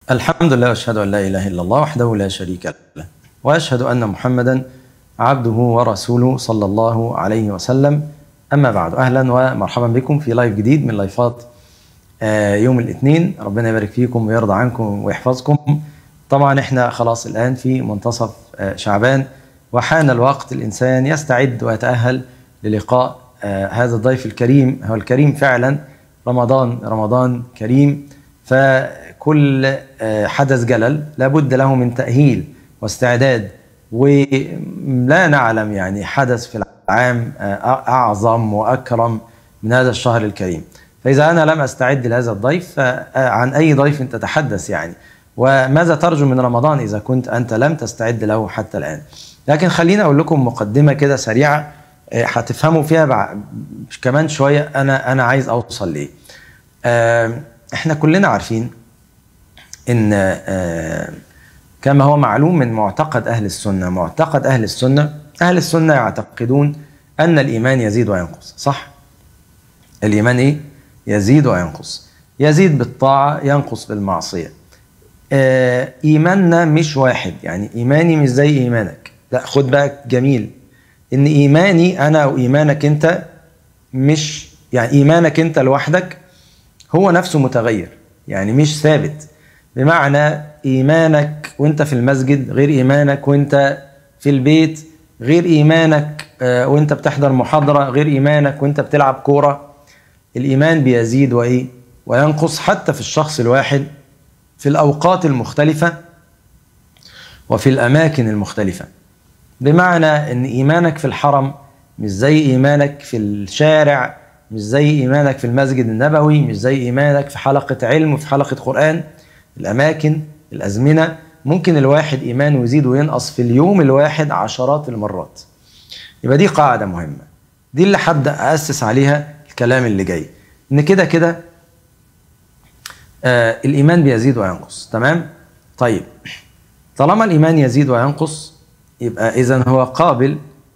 الحمد لله واشهد ان لا اله الا الله وحده لا شريك له واشهد ان محمدا عبده ورسوله صلى الله عليه وسلم اما بعد اهلا ومرحبا بكم في لايف جديد من لايفات آه، يوم الاثنين ربنا يبارك فيكم ويرضى عنكم ويحفظكم طبعا احنا خلاص الان في منتصف آه، شعبان وحان الوقت الانسان يستعد ويتاهل للقاء آه، هذا الضيف الكريم هو الكريم فعلا رمضان رمضان كريم فكل آه، حدث جلل لابد له من تأهيل واستعداد ولا نعلم يعني حدث في العام آه، أعظم وأكرم من هذا الشهر الكريم فإذا أنا لم أستعد لهذا الضيف فعن أي ضيف تتحدث يعني وماذا ترجو من رمضان إذا كنت أنت لم تستعد له حتى الآن لكن خليني أقول لكم مقدمة كده سريعة آه، هتفهموا فيها بع- كمان شوية أنا أنا عايز أوصل ليه آه، احنا كلنا عارفين ان آه، كما هو معلوم من معتقد اهل السنه معتقد اهل السنه اهل السنه يعتقدون ان الايمان يزيد وينقص صح الايمان ايه يزيد وينقص يزيد بالطاعه ينقص بالمعصيه آه، ايماننا مش واحد يعني ايماني مش زي ايمانك لا خد بالك جميل ان ايماني انا وايمانك انت مش يعني ايمانك انت لوحدك هو نفسه متغير يعني مش ثابت بمعنى ايمانك وانت في المسجد غير ايمانك وانت في البيت غير ايمانك آه، وانت بتحضر محاضره غير ايمانك وانت بتلعب كوره الايمان بيزيد وايه وينقص حتى في الشخص الواحد في الاوقات المختلفه وفي الاماكن المختلفه بمعنى ان ايمانك في الحرم مش زي ايمانك في الشارع مش زي ايمانك في المسجد النبوي مش زي ايمانك في حلقه علم وفي حلقه قران الاماكن الازمنه ممكن الواحد ايمانه يزيد وينقص في اليوم الواحد عشرات المرات يبقى دي قاعده مهمه دي اللي هبدا اسس عليها الكلام اللي جاي ان كده كده آه الايمان بيزيد وينقص تمام طيب طالما الايمان يزيد وينقص يبقى اذا هو قابل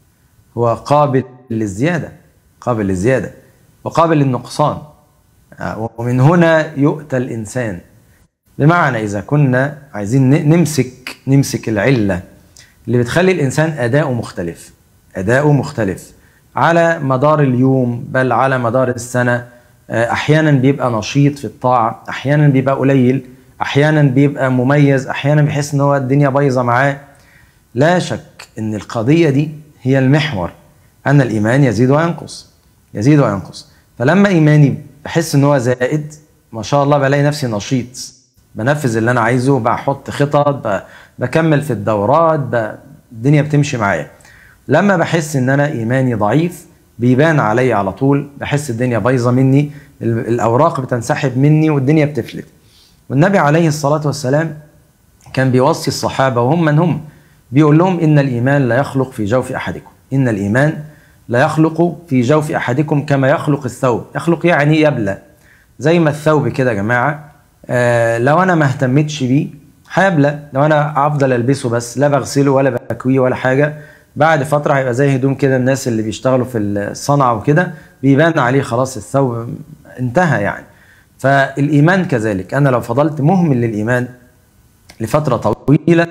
هو قابل للزياده قابل للزياده وقابل للنقصان آه، ومن هنا يؤتى الانسان بمعنى اذا كنا عايزين ن- نمسك نمسك العله اللي بتخلي الانسان اداؤه مختلف اداؤه مختلف على مدار اليوم بل على مدار السنه آه، احيانا بيبقى نشيط في الطاعه احيانا بيبقى قليل احيانا بيبقى مميز احيانا بيحس ان هو الدنيا بايظه معاه لا شك ان القضيه دي هي المحور ان الايمان يزيد وينقص يزيد وينقص فلما ايماني بحس ان هو زائد ما شاء الله بلاقي نفسي نشيط بنفذ اللي انا عايزه بحط خطط ب- بكمل في الدورات ب- الدنيا بتمشي معايا لما بحس ان انا ايماني ضعيف بيبان عليا على طول بحس الدنيا بايظه مني ال- الاوراق بتنسحب مني والدنيا بتفلت والنبي عليه الصلاه والسلام كان بيوصي الصحابه وهم من هم بيقول لهم ان الايمان لا يخلق في جوف احدكم ان الايمان لا يخلق في جوف احدكم كما يخلق الثوب يخلق يعني يبلى زي ما الثوب كده يا جماعه آه لو انا ما اهتمتش بيه هيبلى لو انا افضل البسه بس لا بغسله ولا بكويه ولا حاجه بعد فتره هيبقى زي هدوم كده الناس اللي بيشتغلوا في الصنعه وكده بيبان عليه خلاص الثوب انتهى يعني فالايمان كذلك انا لو فضلت مهمل للايمان لفتره طويله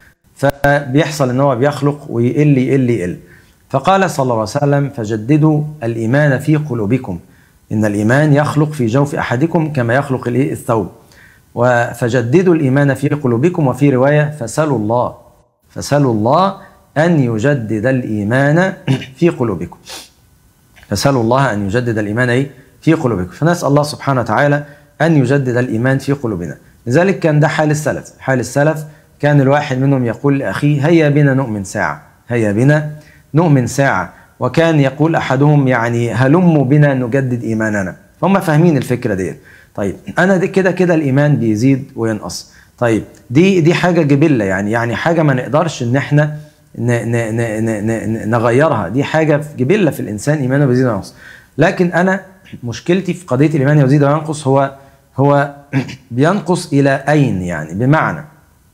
فبيحصل ان هو بيخلق ويقل يقل يقل فقال صلى الله عليه وسلم فجددوا الايمان في قلوبكم ان الايمان يخلق في جوف احدكم كما يخلق الايه الثوب و- فجددوا الايمان في قلوبكم وفي روايه فسلوا الله فسلوا الله ان يجدد الايمان في قلوبكم فسألوا الله أن يجدد الإيمان إيه؟ في قلوبكم فنسأل الله سبحانه وتعالى أن يجدد الإيمان في قلوبنا لذلك كان ده حال السلف حال السلف كان الواحد منهم يقول لأخيه هيا بنا نؤمن ساعة هيا بنا نؤمن ساعة وكان يقول أحدهم يعني هلموا بنا نجدد إيماننا فهم فاهمين الفكرة دي طيب أنا دي كده كده الإيمان بيزيد وينقص طيب دي دي حاجة جبلة يعني يعني حاجة ما نقدرش إن إحنا ن ن ن ن ن نغيرها دي حاجه في جبله في الانسان ايمانه بيزيد وينقص لكن انا مشكلتي في قضيه الايمان يزيد وينقص هو هو بينقص الى اين يعني بمعنى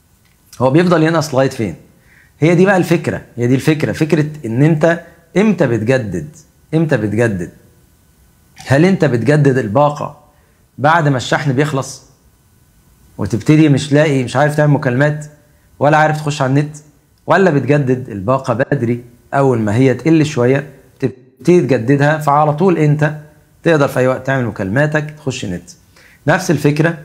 هو بيفضل ينقص لغايه فين هي دي بقى الفكره هي دي الفكره فكره ان انت امتى بتجدد امتى بتجدد هل انت بتجدد الباقه بعد ما الشحن بيخلص وتبتدي مش لاقي مش عارف تعمل مكالمات ولا عارف تخش على النت ولا بتجدد الباقه بدري اول ما هي تقل شويه تبتدي تجددها فعلى طول انت تقدر في اي وقت تعمل مكالماتك تخش نت نفس الفكره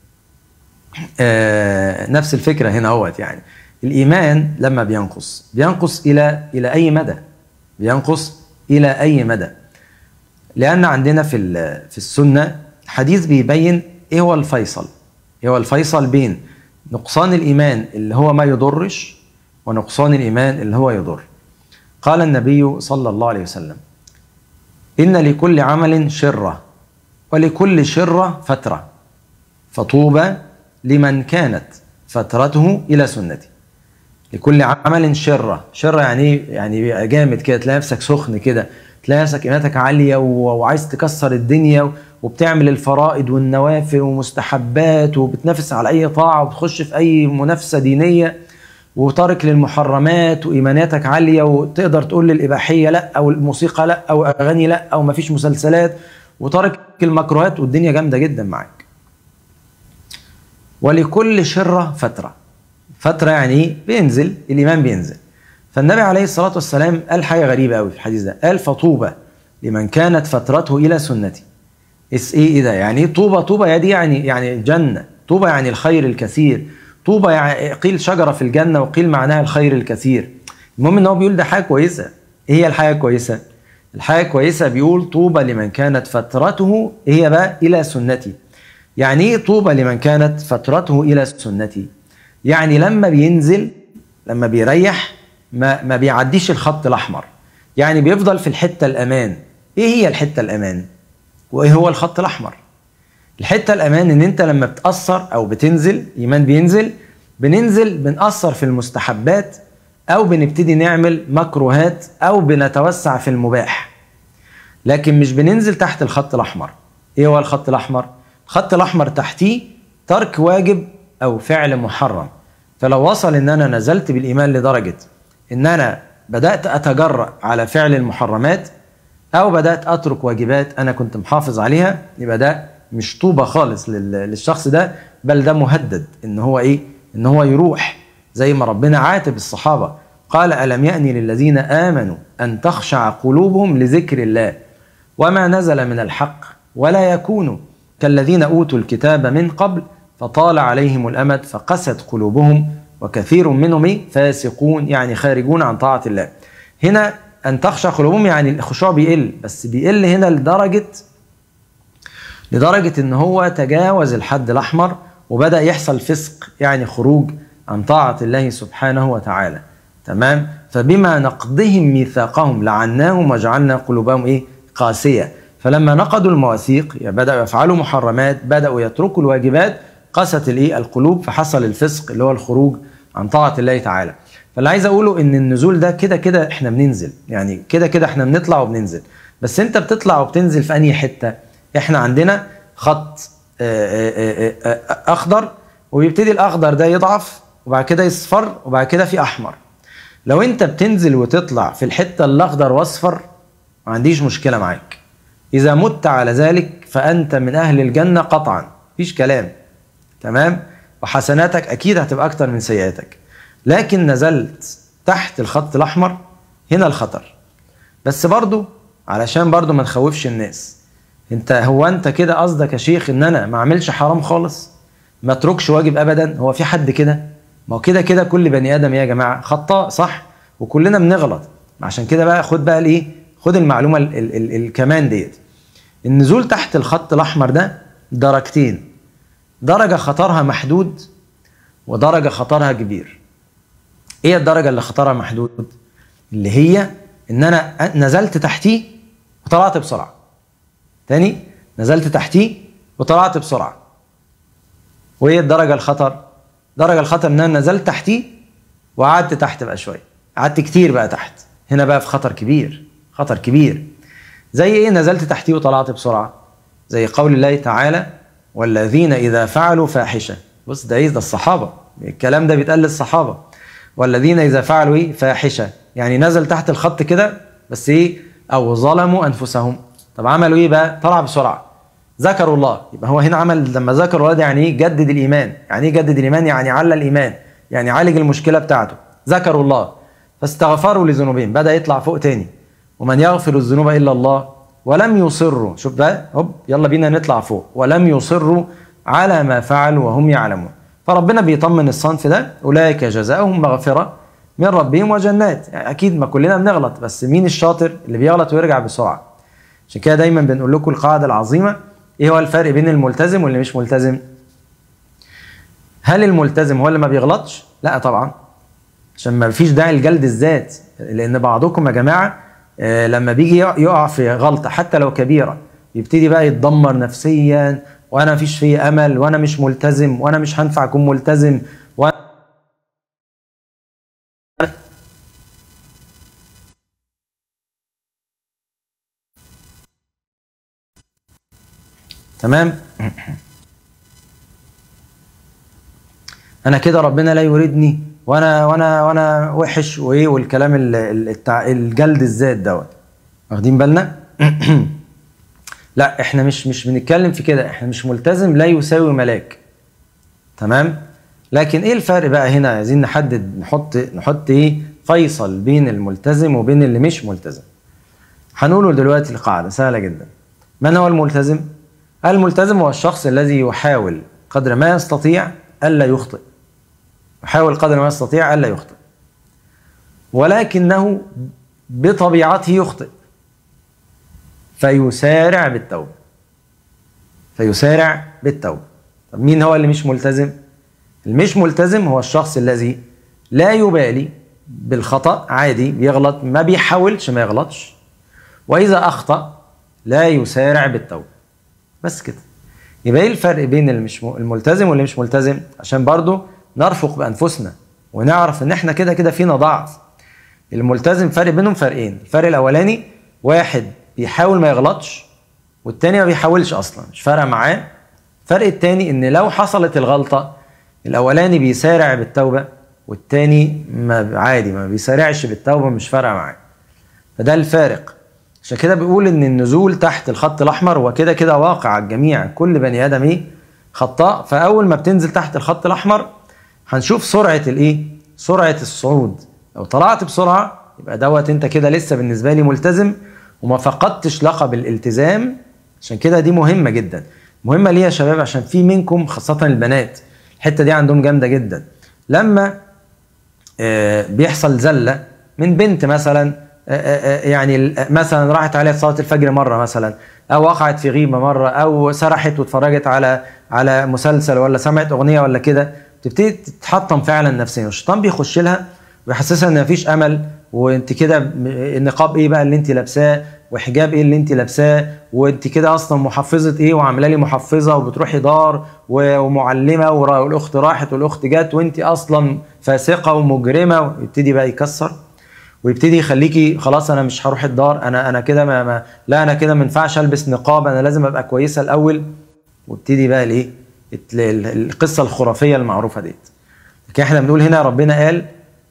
آه نفس الفكره هنا اهوت يعني الايمان لما بينقص بينقص الى الى اي مدى بينقص الى اي مدى لان عندنا في في السنه حديث بيبين ايه هو الفيصل ايه هو الفيصل بين نقصان الايمان اللي هو ما يضرش ونقصان الايمان اللي هو يضر قال النبي صلى الله عليه وسلم ان لكل عمل شره ولكل شره فتره فطوبى لمن كانت فترته الى سنتي لكل عمل شره شره يعني ايه يعني جامد كده تلاقي نفسك سخن كده تلاقي نفسك ايمانك عاليه وعايز تكسر الدنيا وبتعمل الفرائض والنوافل ومستحبات وبتنافس على اي طاعه وبتخش في اي منافسه دينيه وتارك للمحرمات وايماناتك عاليه وتقدر تقول للاباحيه لا او الموسيقى لا او اغاني لا او مفيش مسلسلات وتارك المكروهات والدنيا جامده جدا معاك. ولكل شره فتره. فتره يعني ايه؟ بينزل الايمان بينزل. فالنبي عليه الصلاه والسلام قال حاجه غريبه قوي في الحديث ده، قال فطوبى لمن كانت فترته الى سنتي. اس ايه ايه ده؟ يعني ايه طوبى طوبى يا دي يعني يعني الجنه، طوبى يعني الخير الكثير، طوبى يعني قيل شجره في الجنه وقيل معناها الخير الكثير. المهم ان هو بيقول ده حاجه كويسه. ايه هي الحاجه الكويسه؟ الحاجه الكويسه بيقول طوبى لمن كانت فترته هي بقى الى سنتي. يعني ايه طوبى لمن كانت فترته الى سنتي؟ يعني لما بينزل لما بيريح ما ما بيعديش الخط الاحمر. يعني بيفضل في الحته الامان. ايه هي الحته الامان؟ وايه هو الخط الاحمر الحته الامان ان انت لما بتاثر او بتنزل ايمان بينزل بننزل بنأثر في المستحبات او بنبتدي نعمل مكروهات او بنتوسع في المباح لكن مش بننزل تحت الخط الاحمر ايه هو الخط الاحمر الخط الاحمر تحتيه ترك واجب او فعل محرم فلو وصل ان انا نزلت بالايمان لدرجه ان انا بدات اتجرأ على فعل المحرمات او بدات اترك واجبات انا كنت محافظ عليها يبقى ده مش طوبه خالص للشخص ده بل ده مهدد ان هو ايه ان هو يروح زي ما ربنا عاتب الصحابه قال الم يأني للذين امنوا ان تخشع قلوبهم لذكر الله وما نزل من الحق ولا يكونوا كالذين اوتوا الكتاب من قبل فطال عليهم الامد فقست قلوبهم وكثير منهم إيه؟ فاسقون يعني خارجون عن طاعه الله هنا ان تخشى قلوبهم يعني الخشوع بيقل بس بيقل هنا لدرجه لدرجه ان هو تجاوز الحد الاحمر وبدا يحصل فسق يعني خروج عن طاعه الله سبحانه وتعالى تمام فبما نقضهم ميثاقهم لعناهم وجعلنا قلوبهم ايه قاسيه فلما نقضوا المواثيق يعني بداوا يفعلوا محرمات بداوا يتركوا الواجبات قست الايه القلوب فحصل الفسق اللي هو الخروج عن طاعه الله تعالى فاللي عايز اقوله ان النزول ده كده كده احنا بننزل يعني كده كده احنا بنطلع وبننزل بس انت بتطلع وبتنزل في انهي حته احنا عندنا خط اخضر وبيبتدي الاخضر ده يضعف وبعد كده يصفر وبعد كده في احمر لو انت بتنزل وتطلع في الحته الاخضر واصفر ما عنديش مشكله معاك اذا مت على ذلك فانت من اهل الجنه قطعا مفيش كلام تمام وحسناتك اكيد هتبقى اكتر من سيئاتك لكن نزلت تحت الخط الاحمر هنا الخطر بس برضو علشان برضو ما نخوفش الناس انت هو انت كده قصدك يا شيخ ان انا ما اعملش حرام خالص ما اتركش واجب ابدا هو في حد كده ما هو كده كده كل بني ادم يا جماعه خطاء صح وكلنا بنغلط عشان كده بقى خد بقى الايه خد المعلومه ال ال ال الكمان ديت النزول تحت الخط الاحمر ده درجتين درجه خطرها محدود ودرجه خطرها كبير ايه الدرجه اللي خطرها محدود اللي هي ان انا نزلت تحتيه وطلعت بسرعه تاني نزلت تحتيه وطلعت بسرعه وايه الدرجه الخطر درجه الخطر ان انا نزلت تحتيه وقعدت تحت بقى شويه قعدت كتير بقى تحت هنا بقى في خطر كبير خطر كبير زي ايه نزلت تحتيه وطلعت بسرعه زي قول الله تعالى والذين اذا فعلوا فاحشه بص ده ايه ده الصحابه الكلام ده بيتقال للصحابه والذين اذا فعلوا ايه فاحشه يعني نزل تحت الخط كده بس ايه او ظلموا انفسهم طب عملوا ايه بقى طلع بسرعه ذكروا الله يبقى هو هنا عمل لما ذكروا الله ده يعني ايه جدد الايمان يعني ايه جدد الايمان يعني على الايمان يعني عالج المشكله بتاعته ذكروا الله فاستغفروا لذنوبهم بدا يطلع فوق تاني ومن يغفر الذنوب الا الله ولم يصروا شوف بقى هوب يلا بينا نطلع فوق ولم يصروا على ما فعلوا وهم يعلمون فربنا بيطمن الصنف ده اولئك جزاؤهم مغفره من ربهم وجنات يعني اكيد ما كلنا بنغلط بس مين الشاطر اللي بيغلط ويرجع بسرعه عشان كده دايما بنقول لكم القاعده العظيمه ايه هو الفرق بين الملتزم واللي مش ملتزم هل الملتزم هو اللي ما بيغلطش لا طبعا عشان ما فيش داعي لجلد الذات لان بعضكم يا جماعه آه، لما بيجي يقع في غلطه حتى لو كبيره يبتدي بقى يتدمر نفسيا وانا مفيش فيه امل وانا مش ملتزم وانا مش هنفع اكون ملتزم وانا تمام انا كده ربنا لا يريدني وانا وانا وانا وحش وايه والكلام ال- ال- التع- الجلد الذات دوت واخدين بالنا لا احنا مش مش بنتكلم في كده احنا مش ملتزم لا يساوي ملاك تمام لكن ايه الفرق بقى هنا عايزين نحدد نحط نحط ايه فيصل بين الملتزم وبين اللي مش ملتزم هنقوله دلوقتي القاعده سهله جدا من هو الملتزم الملتزم هو الشخص الذي يحاول قدر ما يستطيع الا يخطئ يحاول قدر ما يستطيع الا يخطئ ولكنه بطبيعته يخطئ فيسارع بالتوبه فيسارع بالتوبه طب مين هو اللي مش ملتزم المش ملتزم هو الشخص الذي لا يبالي بالخطأ عادي بيغلط ما بيحاولش ما يغلطش وإذا أخطأ لا يسارع بالتوبة بس كده يبقى ايه الفرق بين المش م- الملتزم واللي مش ملتزم عشان برضو نرفق بأنفسنا ونعرف ان احنا كده كده فينا ضعف الملتزم فرق بينهم فرقين الفرق الاولاني واحد بيحاول ما يغلطش والتاني ما بيحاولش اصلا مش فارقه معاه الفرق التاني ان لو حصلت الغلطه الاولاني بيسارع بالتوبه والتاني ما عادي ما بيسارعش بالتوبه مش فارقه معاه فده الفارق عشان كده بيقول ان النزول تحت الخط الاحمر هو كده كده واقع على الجميع كل بني ادم ايه خطاء فاول ما بتنزل تحت الخط الاحمر هنشوف سرعه الايه سرعه الصعود لو طلعت بسرعه يبقى دوت انت كده لسه بالنسبه لي ملتزم وما فقدتش لقب الالتزام عشان كده دي مهمه جدا مهمه ليه يا شباب عشان في منكم خاصه البنات الحته دي عندهم جامده جدا لما آه، بيحصل زله من بنت مثلا آه، آه، آه، يعني ال- مثلا راحت عليها صلاه الفجر مره مثلا او وقعت في غيبه مره او سرحت واتفرجت على على مسلسل ولا سمعت اغنيه ولا كده تبتدي تتحطم فعلا نفسيا الشيطان بيخش لها ويحسسها ان مفيش امل وانت كده م- النقاب ايه بقى اللي انت لابساه وحجاب ايه اللي انت لابساه وانت كده اصلا محفظه ايه وعامله لي محفظه وبتروحي دار و- ومعلمه ورا- والاخت راحت والاخت جت وانت اصلا فاسقه ومجرمه ويبتدي بقى يكسر ويبتدي يخليكي خلاص انا مش هروح الدار انا انا كده ما, ما لا انا كده ما ينفعش البس نقاب انا لازم ابقى كويسه الاول وابتدي بقى الايه الت- ال- القصه الخرافيه المعروفه ديت لكن احنا بنقول هنا ربنا قال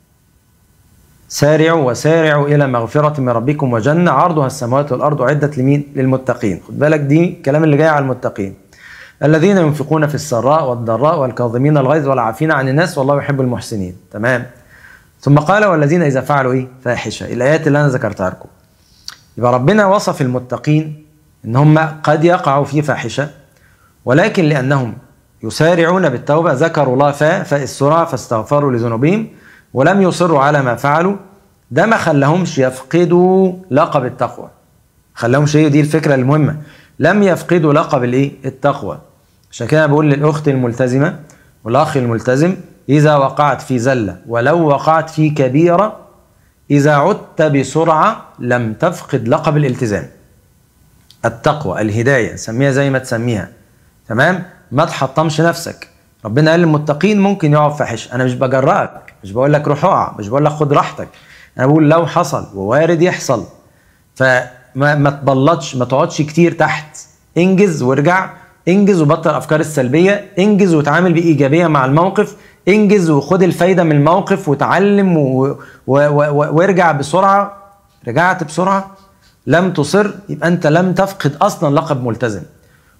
سارعوا وسارعوا الى مغفره من ربكم وجنه عرضها السماوات والارض اعدت لمين للمتقين خد بالك دي الكلام اللي جاي على المتقين الذين ينفقون في السراء والضراء والكاظمين الغيظ والعافين عن الناس والله يحب المحسنين تمام ثم قال والذين اذا فعلوا ايه فاحشه الايات اللي انا ذكرتها لكم يبقى ربنا وصف المتقين ان هم قد يقعوا في فاحشه ولكن لانهم يسارعون بالتوبه ذكروا الله فاء فاء السرعه فاستغفروا لذنوبهم ولم يصروا على ما فعلوا ده ما خلاهمش يفقدوا لقب التقوى خلاهمش هي دي الفكره المهمه لم يفقدوا لقب الايه التقوى عشان كده بقول للاخت الملتزمه والاخ الملتزم اذا وقعت في زله ولو وقعت في كبيره اذا عدت بسرعه لم تفقد لقب الالتزام التقوى الهدايه سميها زي ما تسميها تمام ما تحطمش نفسك ربنا قال للمتقين ممكن يقعوا في فاحشه انا مش بجرأك مش بقول لك روح اقع مش بقول لك خد راحتك انا بقول لو حصل ووارد يحصل فما ما تبلطش ما تقعدش كتير تحت انجز وارجع انجز وبطل الافكار السلبيه انجز وتعامل بايجابيه مع الموقف انجز وخد الفايده من الموقف وتعلم و... و... و... و... وارجع بسرعه رجعت بسرعه لم تصر يبقى انت لم تفقد اصلا لقب ملتزم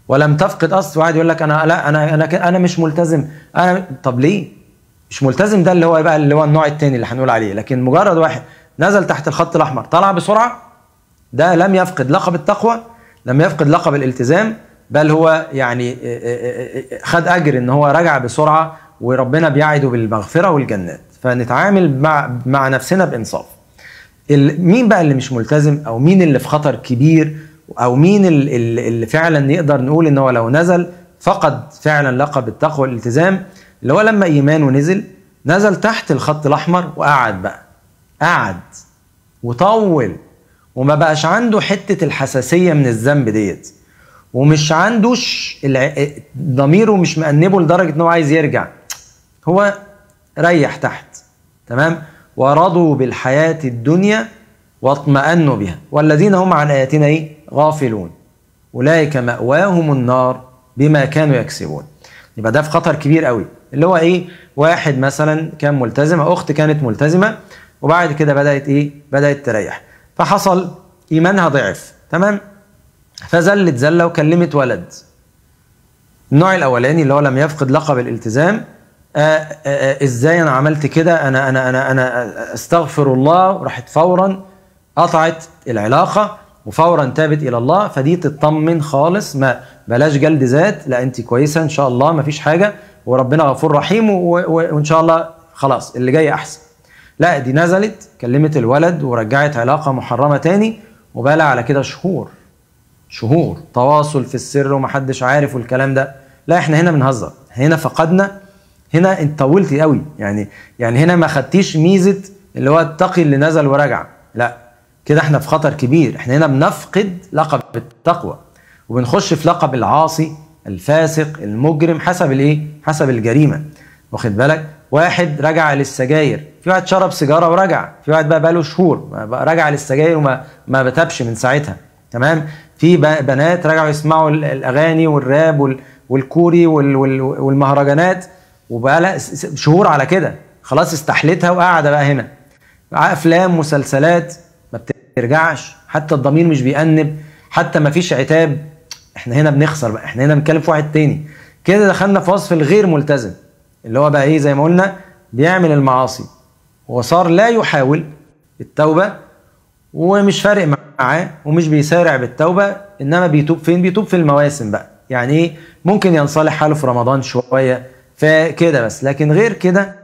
ولم تفقد اصل واحد يقول لك انا لا انا انا انا مش ملتزم انا طب ليه مش ملتزم ده اللي هو بقى اللي هو النوع الثاني اللي هنقول عليه لكن مجرد واحد نزل تحت الخط الاحمر طلع بسرعه ده لم يفقد لقب التقوى لم يفقد لقب الالتزام بل هو يعني خد اجر ان هو رجع بسرعه وربنا بيعده بالمغفره والجنات فنتعامل مع مع نفسنا بانصاف مين بقى اللي مش ملتزم او مين اللي في خطر كبير او مين اللي فعلا نقدر نقول ان هو لو نزل فقد فعلا لقب التقوى والالتزام اللي هو لما ايمانه نزل نزل تحت الخط الاحمر وقعد بقى قعد وطول وما بقاش عنده حته الحساسيه من الذنب ديت ومش عندوش ضميره مش مأنبه لدرجه ان هو عايز يرجع هو ريح تحت تمام ورضوا بالحياه الدنيا واطمأنوا بها والذين هم عن آياتنا إيه؟ غافلون أولئك مأواهم النار بما كانوا يكسبون يبقى ده في خطر كبير قوي اللي هو ايه واحد مثلا كان ملتزم اخت كانت ملتزمه وبعد كده بدات ايه بدات تريح فحصل ايمانها ضعف تمام فزلت زله وكلمت ولد النوع الاولاني اللي هو لم يفقد لقب الالتزام آآ آآ ازاي انا عملت كده انا انا انا انا استغفر الله وراحت فورا قطعت العلاقه وفورا تابت الى الله فدي تطمن خالص ما بلاش جلد ذات لا انت كويسه ان شاء الله ما فيش حاجه وربنا غفور رحيم وان شاء الله خلاص اللي جاي احسن لا دي نزلت كلمت الولد ورجعت علاقه محرمه تاني وبقى على كده شهور شهور تواصل في السر ومحدش عارف والكلام ده لا احنا هنا بنهزر هنا فقدنا هنا انت طولتي قوي يعني يعني هنا ما خدتيش ميزه اللي هو التقي اللي نزل ورجع لا كده احنا في خطر كبير احنا هنا بنفقد لقب التقوى وبنخش في لقب العاصي الفاسق المجرم حسب الايه حسب الجريمه واخد بالك واحد رجع للسجاير في واحد شرب سيجاره ورجع في واحد بقى بقاله شهور رجع للسجاير وما ما بتبش من ساعتها تمام في بنات رجعوا يسمعوا الاغاني والراب والكوري والمهرجانات وبقى لها شهور على كده خلاص استحلتها وقاعده بقى هنا افلام مسلسلات ما بترجعش حتى الضمير مش بيأنب حتى ما فيش عتاب احنا هنا بنخسر بقى احنا هنا بنتكلم في واحد تاني كده دخلنا في وصف الغير ملتزم اللي هو بقى ايه زي ما قلنا بيعمل المعاصي وصار لا يحاول التوبة ومش فارق معاه ومش بيسارع بالتوبة انما بيتوب فين بيتوب في المواسم بقى يعني ايه ممكن ينصلح حاله في رمضان شوية فكده بس لكن غير كده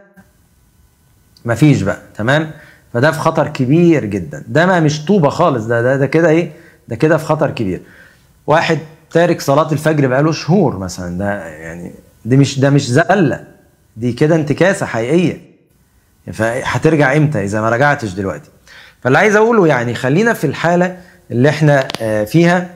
مفيش بقى تمام فده في خطر كبير جدا ده ما مش طوبة خالص ده ده, ده كده ايه ده كده في خطر كبير واحد تارك صلاة الفجر بقاله شهور مثلا ده يعني دي مش ده مش زلة دي كده انتكاسة حقيقية فهترجع امتى اذا ما رجعتش دلوقتي فاللي عايز اقوله يعني خلينا في الحالة اللي احنا فيها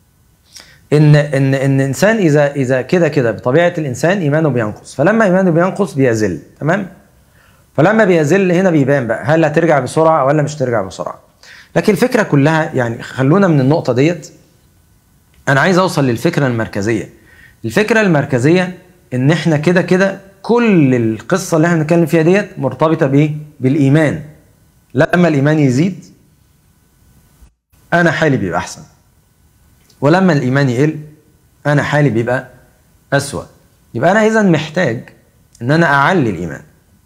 ان ان ان انسان اذا اذا كده كده بطبيعه الانسان ايمانه بينقص فلما ايمانه بينقص بيزل تمام فلما بيزل هنا بيبان بقى هل هترجع بسرعه ولا مش ترجع بسرعه لكن الفكره كلها يعني خلونا من النقطه ديت انا عايز اوصل للفكره المركزيه الفكره المركزيه ان احنا كده كده كل القصه اللي احنا بنتكلم فيها ديت مرتبطه بايه بالايمان لما الايمان يزيد انا حالي بيبقى احسن ولما الايمان يقل انا حالي بيبقى اسوا يبقى انا اذا محتاج ان انا اعلي الايمان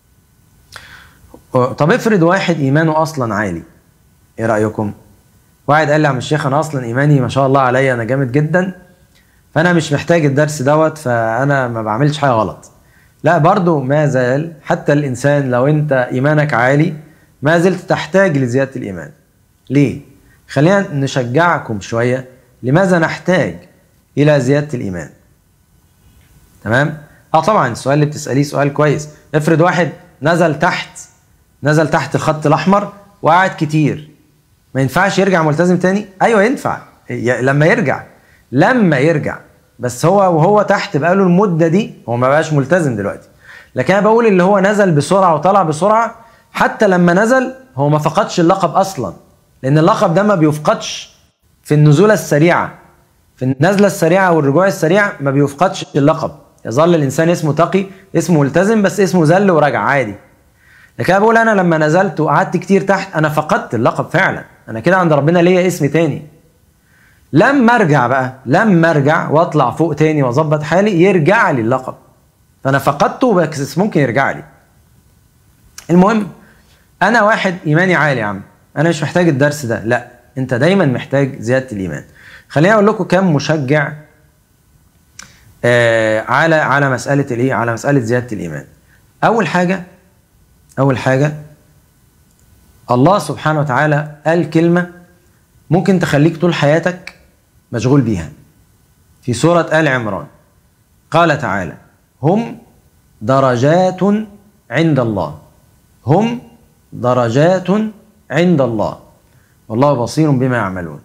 طب افرض واحد ايمانه اصلا عالي ايه رايكم واحد قال لي يا عم الشيخ انا اصلا ايماني ما شاء الله عليا انا جامد جدا فانا مش محتاج الدرس دوت فانا ما بعملش حاجه غلط لا برضو ما زال حتى الانسان لو انت ايمانك عالي ما زلت تحتاج لزياده الايمان ليه خلينا نشجعكم شويه لماذا نحتاج الى زياده الايمان تمام اه طبعا السؤال اللي بتساليه سؤال كويس افرض واحد نزل تحت نزل تحت الخط الاحمر وقعد كتير ما ينفعش يرجع ملتزم تاني ايوه ينفع لما يرجع لما يرجع بس هو وهو تحت بقاله المده دي هو ما بقاش ملتزم دلوقتي لكن انا بقول اللي هو نزل بسرعه وطلع بسرعه حتى لما نزل هو ما فقدش اللقب اصلا لان اللقب ده ما بيفقدش في النزوله السريعه في النزله السريعه والرجوع السريع ما بيفقدش اللقب يظل الانسان اسمه تقي اسمه ملتزم بس اسمه زل ورجع عادي لكن انا بقول انا لما نزلت وقعدت كتير تحت انا فقدت اللقب فعلا انا كده عند ربنا ليا اسم تاني لما ارجع بقى لما ارجع واطلع فوق تاني واظبط حالي يرجع لي اللقب فانا فقدته بس ممكن يرجع لي المهم انا واحد ايماني عالي يا عم انا مش محتاج الدرس ده لا انت دايما محتاج زياده الايمان خليني اقول لكم كم مشجع آه على على مساله الايه على مساله زياده الايمان اول حاجه اول حاجه الله سبحانه وتعالى قال كلمه ممكن تخليك طول حياتك مشغول بيها في سوره ال عمران قال تعالى هم درجات عند الله هم درجات عند الله والله بصير بما يعملون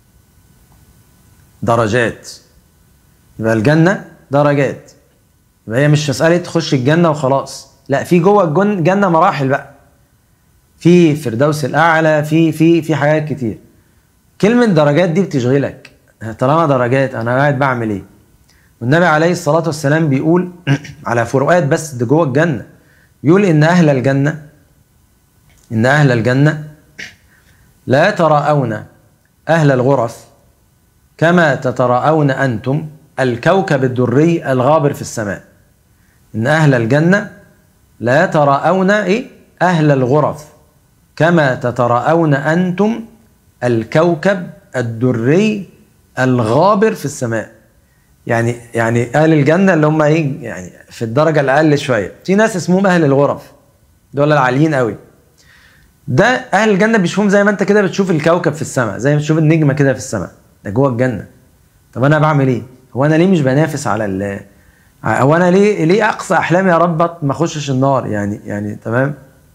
درجات يبقى الجنة درجات يبقى هي مش مسألة تخش الجنة وخلاص لا في جوه الجنة مراحل بقى في فردوس الأعلى في في في حاجات كتير كلمة درجات دي بتشغلك طالما درجات أنا قاعد بعمل إيه؟ والنبي عليه الصلاة والسلام بيقول على فروقات بس ده جوه الجنة بيقول إن أهل الجنة إن أهل الجنة لا يتراءون أهل الغرف كما تتراءون أنتم الكوكب الدري الغابر في السماء إن أهل الجنة لا يتراءون إيه؟ أهل الغرف كما تتراءون أنتم الكوكب الدري الغابر في السماء يعني يعني أهل الجنة اللي هم إيه يعني في الدرجة الأقل شوية في ناس اسمهم أهل الغرف دول العاليين قوي ده اهل الجنه بيشوفهم زي ما انت كده بتشوف الكوكب في السماء زي ما تشوف النجمه كده في السماء ده جوه الجنه طب انا بعمل ايه هو انا ليه مش بنافس على ال هو انا ليه ليه اقصى احلامي يا رب ما اخشش النار يعني يعني تمام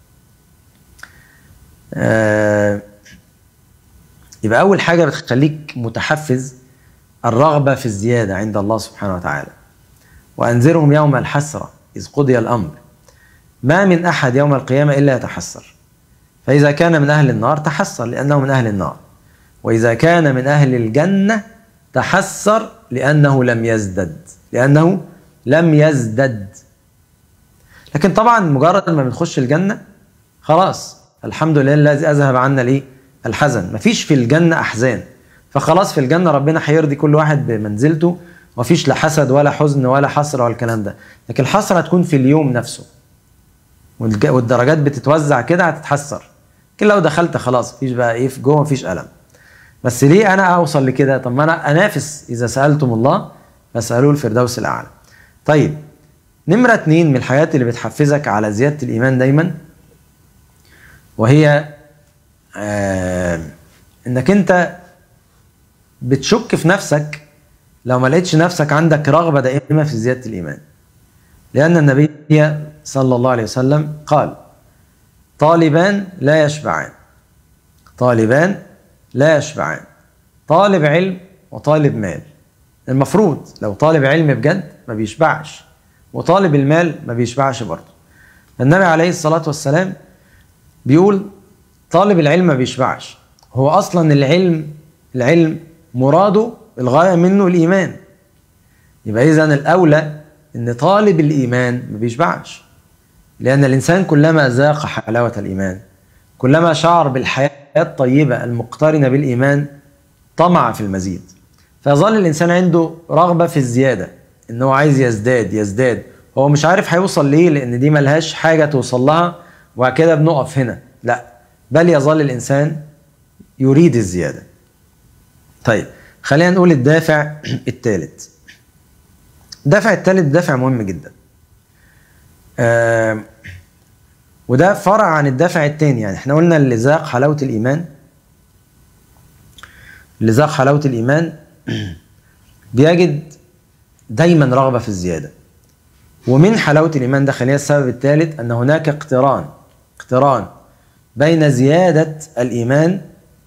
آه يبقى اول حاجه بتخليك متحفز الرغبه في الزياده عند الله سبحانه وتعالى وانذرهم يوم الحسره اذ قضي الامر ما من احد يوم القيامه الا يتحسر فإذا كان من أهل النار تحسر لأنه من أهل النار وإذا كان من أهل الجنة تحسر لأنه لم يزدد لأنه لم يزدد لكن طبعا مجرد ما بنخش الجنة خلاص الحمد لله الذي أذهب عنا الإيه؟ الحزن مفيش في الجنة أحزان فخلاص في الجنة ربنا هيرضي كل واحد بمنزلته مفيش لا حسد ولا حزن ولا حسرة ولا الكلام ده لكن الحسرة هتكون في اليوم نفسه والدرجات بتتوزع كده هتتحسر لكن لو دخلت خلاص مفيش بقى ايه في جوه مفيش الم بس ليه انا اوصل لكده طب ما انا انافس اذا سالتم الله فاسالوه الفردوس الاعلى طيب نمرة اتنين من الحاجات اللي بتحفزك على زيادة الإيمان دايما وهي آه إنك أنت بتشك في نفسك لو ما لقيتش نفسك عندك رغبة دائمة في زيادة الإيمان لأن النبي صلى الله عليه وسلم قال طالبان لا يشبعان طالبان لا يشبعان طالب علم وطالب مال المفروض لو طالب علم بجد ما بيشبعش وطالب المال ما بيشبعش برضه النبي عليه الصلاة والسلام بيقول طالب العلم ما بيشبعش هو أصلا العلم العلم مراده الغاية منه الإيمان يبقى إذا الأولى إن طالب الإيمان ما بيشبعش لأن الإنسان كلما ذاق حلاوة الإيمان كلما شعر بالحياة الطيبة المقترنة بالإيمان طمع في المزيد فيظل الإنسان عنده رغبة في الزيادة إن هو عايز يزداد يزداد هو مش عارف هيوصل ليه لأن دي ملهاش حاجة توصل لها وبعد كده بنقف هنا لا بل يظل الإنسان يريد الزيادة طيب خلينا نقول الدافع الثالث الدافع الثالث دافع مهم جدا آه وده فرع عن الدافع الثاني يعني احنا قلنا اللي ذاق حلاوة الإيمان اللي ذاق حلاوة الإيمان بيجد دايما رغبة في الزيادة ومن حلاوة الإيمان ده خلينا السبب الثالث أن هناك اقتران اقتران بين زيادة الإيمان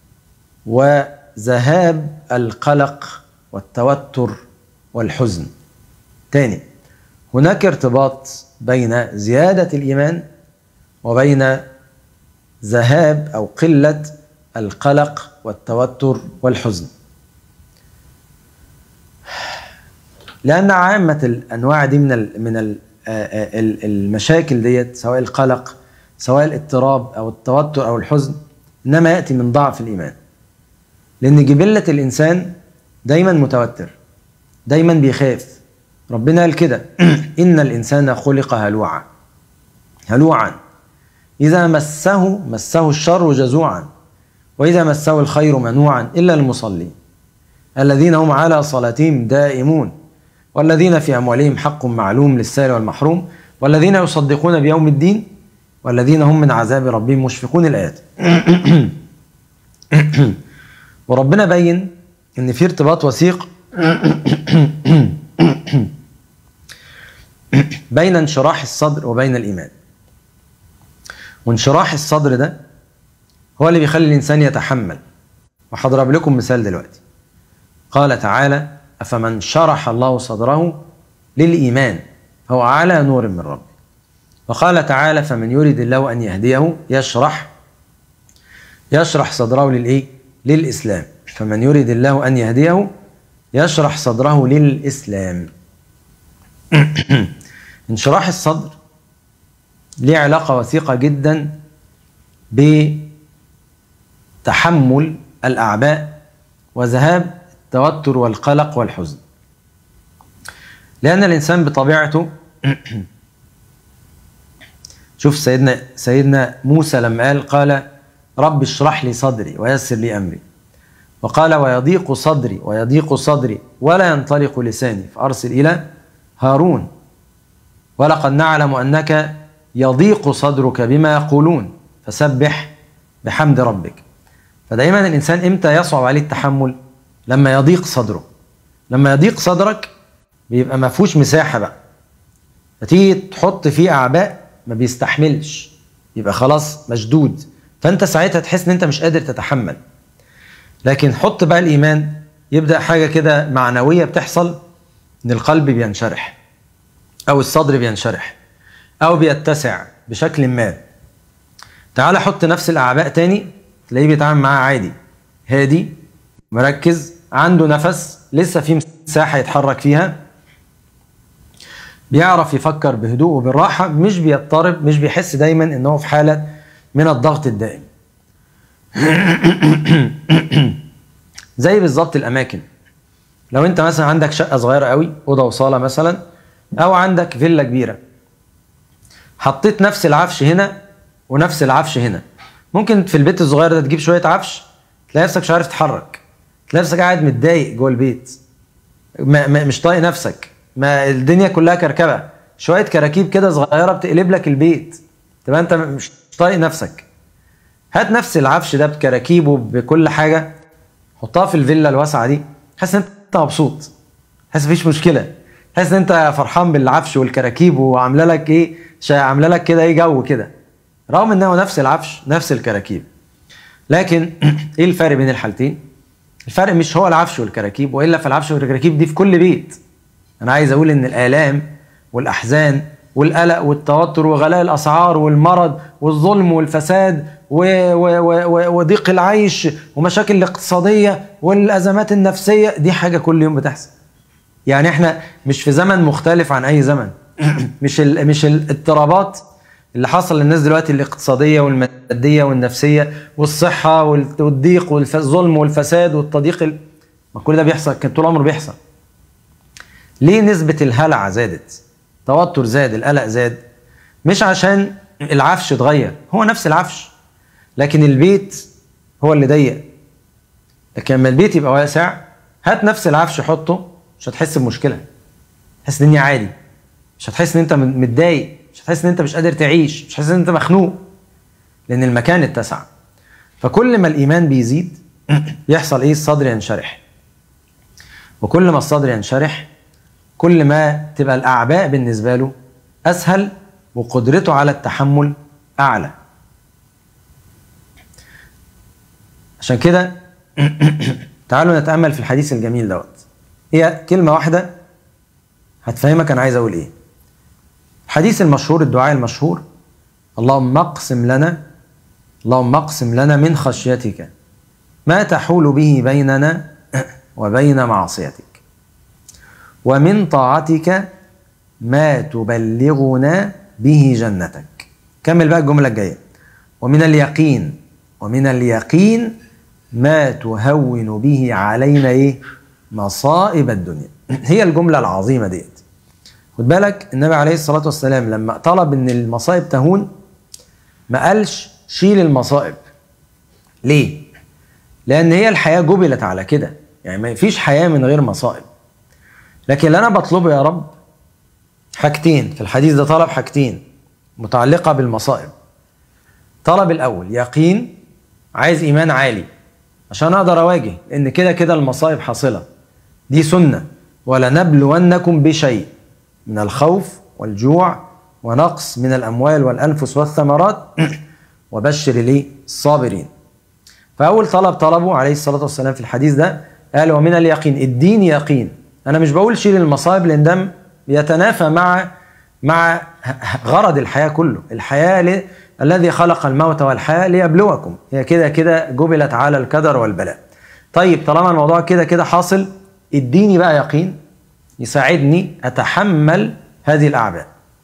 وذهاب القلق والتوتر والحزن تاني هناك ارتباط بين زيادة الإيمان وبين ذهاب أو قلة القلق والتوتر والحزن لأن عامة الأنواع دي من ال من ال المشاكل ديت سواء القلق سواء الاضطراب أو التوتر أو الحزن إنما يأتي من ضعف الإيمان لأن جبلة الإنسان دايما متوتر دايما بيخاف ربنا قال كده إن الإنسان خلق هلوعا هلوعا إذا مسه مسه الشر جزوعا وإذا مسه الخير منوعا إلا المصلين الذين هم على صلاتهم دائمون والذين في أموالهم حق معلوم للسائل والمحروم والذين يصدقون بيوم الدين والذين هم من عذاب ربهم مشفقون الآيات وربنا بين ان في ارتباط وثيق بين انشراح الصدر وبين الايمان وانشراح الصدر ده هو اللي بيخلي الانسان يتحمل وهضرب لكم مثال دلوقتي قال تعالى افمن شرح الله صدره للايمان هو على نور من ربه وقال تعالى فمن يريد الله ان يهديه يشرح يشرح صدره للايه للاسلام فمن يريد الله ان يهديه يشرح صدره للاسلام انشراح الصدر ليه علاقه وثيقه جدا بتحمل الاعباء وذهاب التوتر والقلق والحزن لان الانسان بطبيعته شوف سيدنا سيدنا موسى لما قال قال رب اشرح لي صدري ويسر لي امري وقال ويضيق صدري ويضيق صدري ولا ينطلق لساني فارسل الى هارون ولقد نعلم انك يضيق صدرك بما يقولون فسبح بحمد ربك فدايما الانسان امتى يصعب عليه التحمل لما يضيق صدره لما يضيق صدرك بيبقى ما فيهوش مساحه بقى فتيجي تحط فيه اعباء ما بيستحملش يبقى خلاص مشدود فانت ساعتها تحس ان انت مش قادر تتحمل لكن حط بقى الايمان يبدا حاجه كده معنويه بتحصل ان القلب بينشرح او الصدر بينشرح او بيتسع بشكل ما تعال حط نفس الاعباء تاني تلاقيه بيتعامل معاه عادي هادي مركز عنده نفس لسه في مساحه يتحرك فيها بيعرف يفكر بهدوء وبالراحه مش بيضطرب مش بيحس دايما ان هو في حاله من الضغط الدائم زي بالظبط الاماكن لو انت مثلا عندك شقه صغيره قوي اوضه وصاله مثلا او عندك فيلا كبيره حطيت نفس العفش هنا ونفس العفش هنا ممكن في البيت الصغير ده تجيب شويه عفش تلاقي نفسك مش عارف تتحرك تلاقي نفسك قاعد متضايق جوه البيت ما ما مش طايق نفسك ما الدنيا كلها كركبه شويه كراكيب كده صغيره بتقلب لك البيت تبقى انت مش طايق نفسك هات نفس العفش ده بكراكيبه بكل حاجه حطها في الفيلا الواسعه دي حاسس ان انت مبسوط حاسس مفيش مشكله حاسس ان انت فرحان بالعفش والكراكيب وعامله لك ايه عامله لك كده ايه جو كده رغم ان هو نفس العفش نفس الكراكيب لكن ايه الفرق بين الحالتين الفرق مش هو العفش والكراكيب والا فالعفش والكراكيب دي في كل بيت انا عايز اقول ان الالام والاحزان والقلق والتوتر وغلاء الاسعار والمرض والظلم والفساد و و و وضيق العيش ومشاكل الاقتصاديه والازمات النفسيه دي حاجه كل يوم بتحصل يعني احنا مش في زمن مختلف عن اي زمن مش ال مش الاضطرابات اللي حصل للناس دلوقتي الاقتصاديه والماديه والنفسيه والصحه والضيق والظلم والفساد والتضييق ال... ما كل ده بيحصل كان طول عمره بيحصل ليه نسبه الهلع زادت توتر زاد القلق زاد مش عشان العفش اتغير هو نفس العفش لكن البيت هو اللي ضيق لكن لما البيت يبقى واسع هات نفس العفش حطه مش هتحس بمشكله تحس الدنيا عادي مش هتحس ان انت متضايق مش هتحس ان انت مش قادر تعيش مش هتحس ان انت مخنوق لان المكان اتسع فكل ما الايمان بيزيد يحصل ايه الصدر ينشرح وكل ما الصدر ينشرح كل ما تبقى الاعباء بالنسبه له اسهل وقدرته على التحمل اعلى عشان كده تعالوا نتامل في الحديث الجميل دوت هي كلمه واحده هتفهمك انا عايز اقول ايه الحديث المشهور الدعاء المشهور اللهم اقسم لنا اللهم اقسم لنا من خشيتك ما تحول به بيننا وبين معصيتك ومن طاعتك ما تبلغنا به جنتك كمل بقى الجملة الجاية ومن اليقين ومن اليقين ما تهون به علينا ايه مصائب الدنيا هي الجملة العظيمة ديت خد بالك النبي عليه الصلاة والسلام لما طلب ان المصائب تهون ما قالش شيل المصائب ليه؟ لأن هي الحياة جبلت على كده يعني ما فيش حياة من غير مصائب لكن اللي أنا بطلبه يا رب حاجتين في الحديث ده طلب حاجتين متعلقة بالمصائب طلب الأول يقين عايز إيمان عالي عشان أقدر أواجه لأن كده كده المصائب حاصلة دي سنة ولنبلونكم بشيء من الخوف والجوع ونقص من الأموال والأنفس والثمرات وبشر لي الصابرين فأول طلب طلبه عليه الصلاة والسلام في الحديث ده قال ومن اليقين الدين يقين أنا مش بقول شيل المصائب لأن ده يتنافى مع مع غرض الحياة كله الحياة ل... الذي خلق الموت والحياة ليبلوكم هي كده كده جبلت على الكدر والبلاء طيب طالما الموضوع كده كده حاصل اديني بقى يقين يساعدني أتحمل هذه الأعباء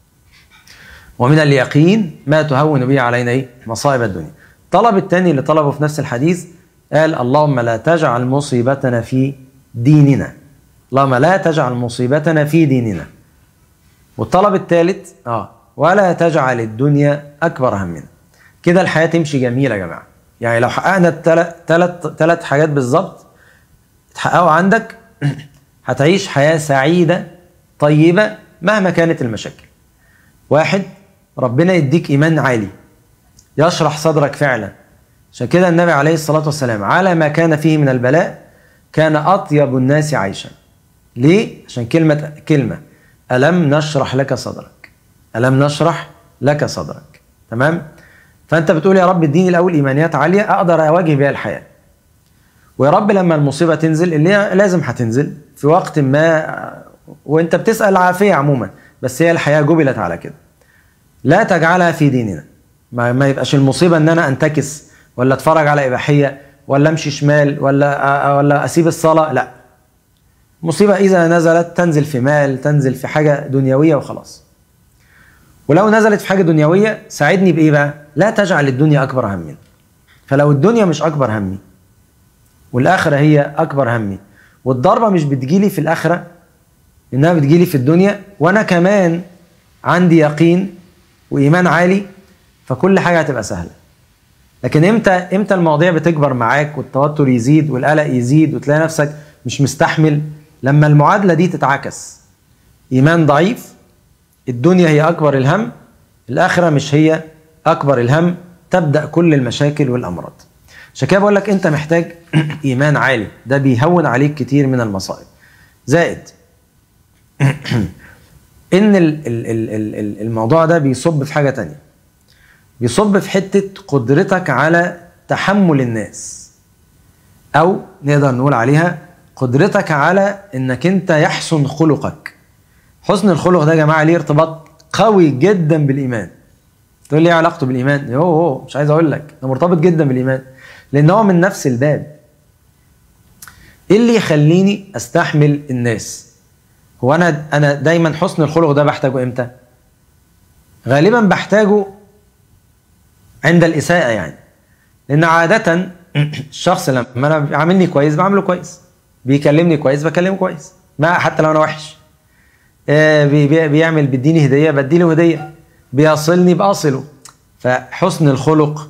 ومن اليقين ما تهون به علينا إيه؟ مصائب الدنيا الطلب الثاني اللي طلبه في نفس الحديث قال اللهم لا تجعل مصيبتنا في ديننا اللهم لا تجعل مصيبتنا في ديننا والطلب الثالث اه ولا تجعل الدنيا اكبر همنا كده الحياه تمشي جميله يا جماعه يعني لو حققنا الثلاث ثلاث حاجات بالظبط اتحققوا عندك هتعيش حياه سعيده طيبه مهما كانت المشاكل واحد ربنا يديك ايمان عالي يشرح صدرك فعلا عشان كده النبي عليه الصلاه والسلام على ما كان فيه من البلاء كان اطيب الناس عيشا ليه عشان كلمه كلمه ألم نشرح لك صدرك ألم نشرح لك صدرك تمام فأنت بتقول يا رب اديني الأول إيمانيات عالية أقدر أواجه بيها الحياة ويا رب لما المصيبة تنزل اللي هي لازم هتنزل في وقت ما وانت بتسأل العافية عموما بس هي الحياة جبلت على كده لا تجعلها في ديننا ما, ما يبقاش المصيبة ان انا انتكس ولا اتفرج على اباحية ولا امشي شمال ولا ولا اسيب الصلاة لا مصيبة إذا نزلت تنزل في مال تنزل في حاجة دنيوية وخلاص ولو نزلت في حاجة دنيوية ساعدني بإيه بقى لا تجعل الدنيا أكبر همي فلو الدنيا مش أكبر همي والآخرة هي أكبر همي والضربة مش بتجيلي في الآخرة إنها بتجيلي في الدنيا وأنا كمان عندي يقين وإيمان عالي فكل حاجة هتبقى سهلة لكن امتى امتى المواضيع بتكبر معاك والتوتر يزيد والقلق يزيد وتلاقي نفسك مش مستحمل لما المعادلة دي تتعكس إيمان ضعيف الدنيا هي أكبر الهم الآخرة مش هي أكبر الهم تبدأ كل المشاكل والأمراض عشان كده بقول لك أنت محتاج إيمان عالي ده بيهون عليك كتير من المصائب زائد إن الموضوع ده بيصب في حاجة تانية بيصب في حتة قدرتك على تحمل الناس أو نقدر نقول عليها قدرتك على انك انت يحسن خلقك حسن الخلق ده يا جماعه ليه ارتباط قوي جدا بالايمان تقول لي ايه علاقته بالايمان يو هو مش عايز اقول لك ده مرتبط جدا بالايمان لان هو من نفس الباب ايه اللي يخليني استحمل الناس هو انا انا دايما حسن الخلق ده بحتاجه امتى غالبا بحتاجه عند الاساءه يعني لان عاده الشخص لما انا بيعاملني كويس بعامله كويس بيكلمني كويس بكلمه كويس ما حتى لو انا وحش آه بي بيعمل بيديني هديه بديله هديه بيصلني باصله فحسن الخلق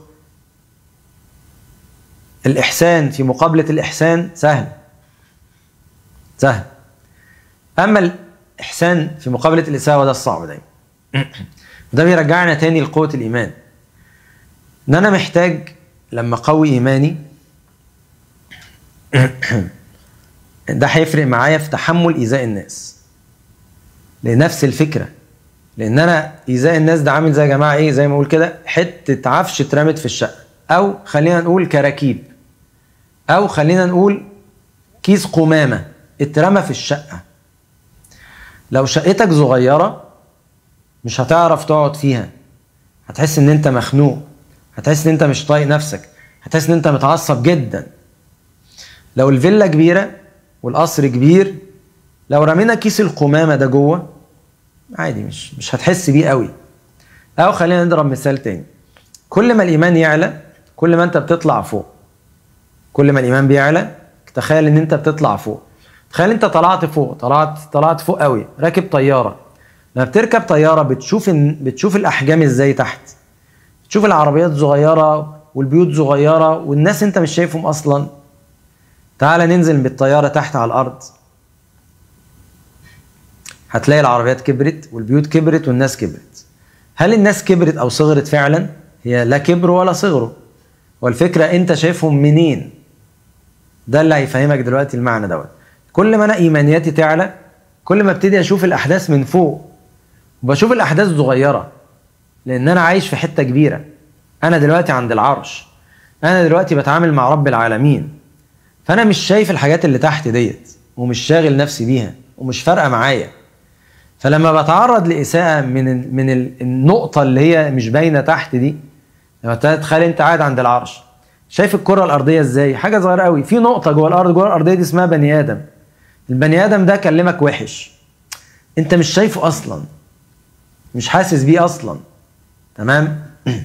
الاحسان في مقابله الاحسان سهل سهل اما الاحسان في مقابله الاساءه وده الصعب دايما ده بيرجعنا تاني لقوه الايمان ان انا محتاج لما اقوي ايماني ده هيفرق معايا في تحمل ايذاء الناس لنفس الفكره لان انا ايذاء الناس ده عامل زي يا جماعه ايه زي ما اقول كده حته عفش اترمت في الشقه او خلينا نقول كراكيب او خلينا نقول كيس قمامه اترمى في الشقه لو شقتك صغيره مش هتعرف تقعد فيها هتحس ان انت مخنوق هتحس ان انت مش طايق نفسك هتحس ان انت متعصب جدا لو الفيلا كبيره والقصر كبير لو رمينا كيس القمامة ده جوه عادي مش مش هتحس بيه قوي أو خلينا نضرب مثال تاني كل ما الإيمان يعلى كل ما أنت بتطلع فوق كل ما الإيمان بيعلى تخيل إن أنت بتطلع فوق تخيل انت طلعت فوق طلعت طلعت فوق قوي راكب طياره لما بتركب طياره بتشوف إن بتشوف الاحجام ازاي تحت تشوف العربيات صغيره والبيوت صغيره والناس انت مش شايفهم اصلا تعال ننزل بالطياره تحت على الارض هتلاقي العربيات كبرت والبيوت كبرت والناس كبرت هل الناس كبرت او صغرت فعلا هي لا كبروا ولا صغروا والفكره انت شايفهم منين ده اللي هيفهمك دلوقتي المعنى دوت كل ما انا ايمانياتي تعلى كل ما ابتدي اشوف الاحداث من فوق وبشوف الاحداث صغيره لان انا عايش في حته كبيره انا دلوقتي عند العرش انا دلوقتي بتعامل مع رب العالمين فانا مش شايف الحاجات اللي تحت ديت ومش شاغل نفسي بيها ومش فارقه معايا فلما بتعرض لاساءه من من النقطه اللي هي مش باينه تحت دي لما تتخيل انت قاعد عند العرش شايف الكره الارضيه ازاي حاجه صغيره قوي في نقطه جوه الارض جوه الارضيه دي اسمها بني ادم البني ادم ده كلمك وحش انت مش شايفه اصلا مش حاسس بيه اصلا تمام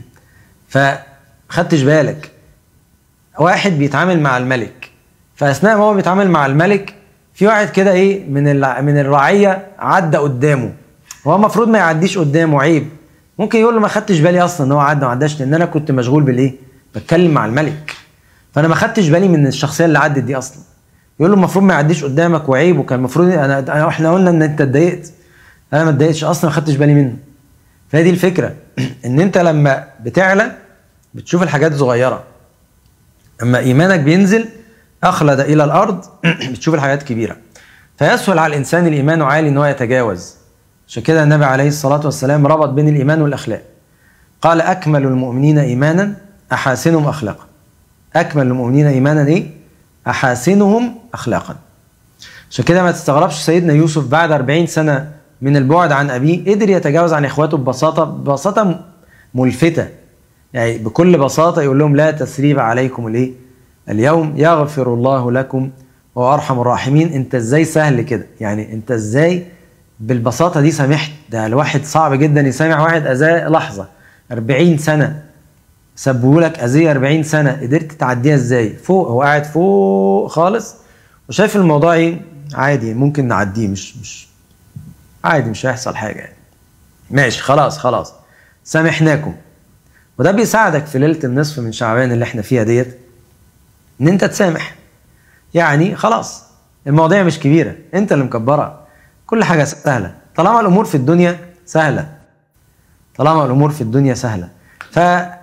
فخدتش بالك واحد بيتعامل مع الملك فاثناء ما هو بيتعامل مع الملك في واحد كده ايه من من الرعيه عدى قدامه هو المفروض ما يعديش قدامه عيب ممكن يقول له ما خدتش بالي اصلا ان هو عدى ما عداش لان انا كنت مشغول بالايه بتكلم مع الملك فانا ما خدتش بالي من الشخصيه اللي عدت دي اصلا يقول له المفروض ما يعديش قدامك وعيب وكان المفروض انا احنا قلنا ان انت اتضايقت انا ما اتضايقتش اصلا ما خدتش بالي منه فهي دي الفكره ان انت لما بتعلى بتشوف الحاجات صغيره اما ايمانك بينزل اخلد الى الارض بتشوف الحاجات كبيره فيسهل على الانسان الايمان عالي ان هو يتجاوز عشان كده النبي عليه الصلاه والسلام ربط بين الايمان والاخلاق قال اكمل المؤمنين ايمانا احاسنهم اخلاقا اكمل المؤمنين ايمانا ايه احاسنهم اخلاقا عشان كده ما تستغربش سيدنا يوسف بعد 40 سنه من البعد عن ابيه قدر يتجاوز عن اخواته ببساطه ببساطه ملفته يعني بكل بساطه يقول لهم لا تثريب عليكم الايه اليوم يغفر الله لكم وهو ارحم الراحمين انت ازاي سهل كده يعني انت ازاي بالبساطه دي سامحت ده الواحد صعب جدا يسامح واحد اذاه لحظه 40 سنه سبوا لك اذيه 40 سنه قدرت تعديها ازاي فوق هو قاعد فوق خالص وشايف الموضوع ايه عادي ممكن نعديه مش مش عادي مش هيحصل حاجه يعني ماشي خلاص خلاص سامحناكم وده بيساعدك في ليله النصف من شعبان اللي احنا فيها ديت ان انت تسامح يعني خلاص المواضيع مش كبيره انت اللي مكبرها كل حاجه سهله طالما الامور في الدنيا سهله طالما الامور في الدنيا سهله ف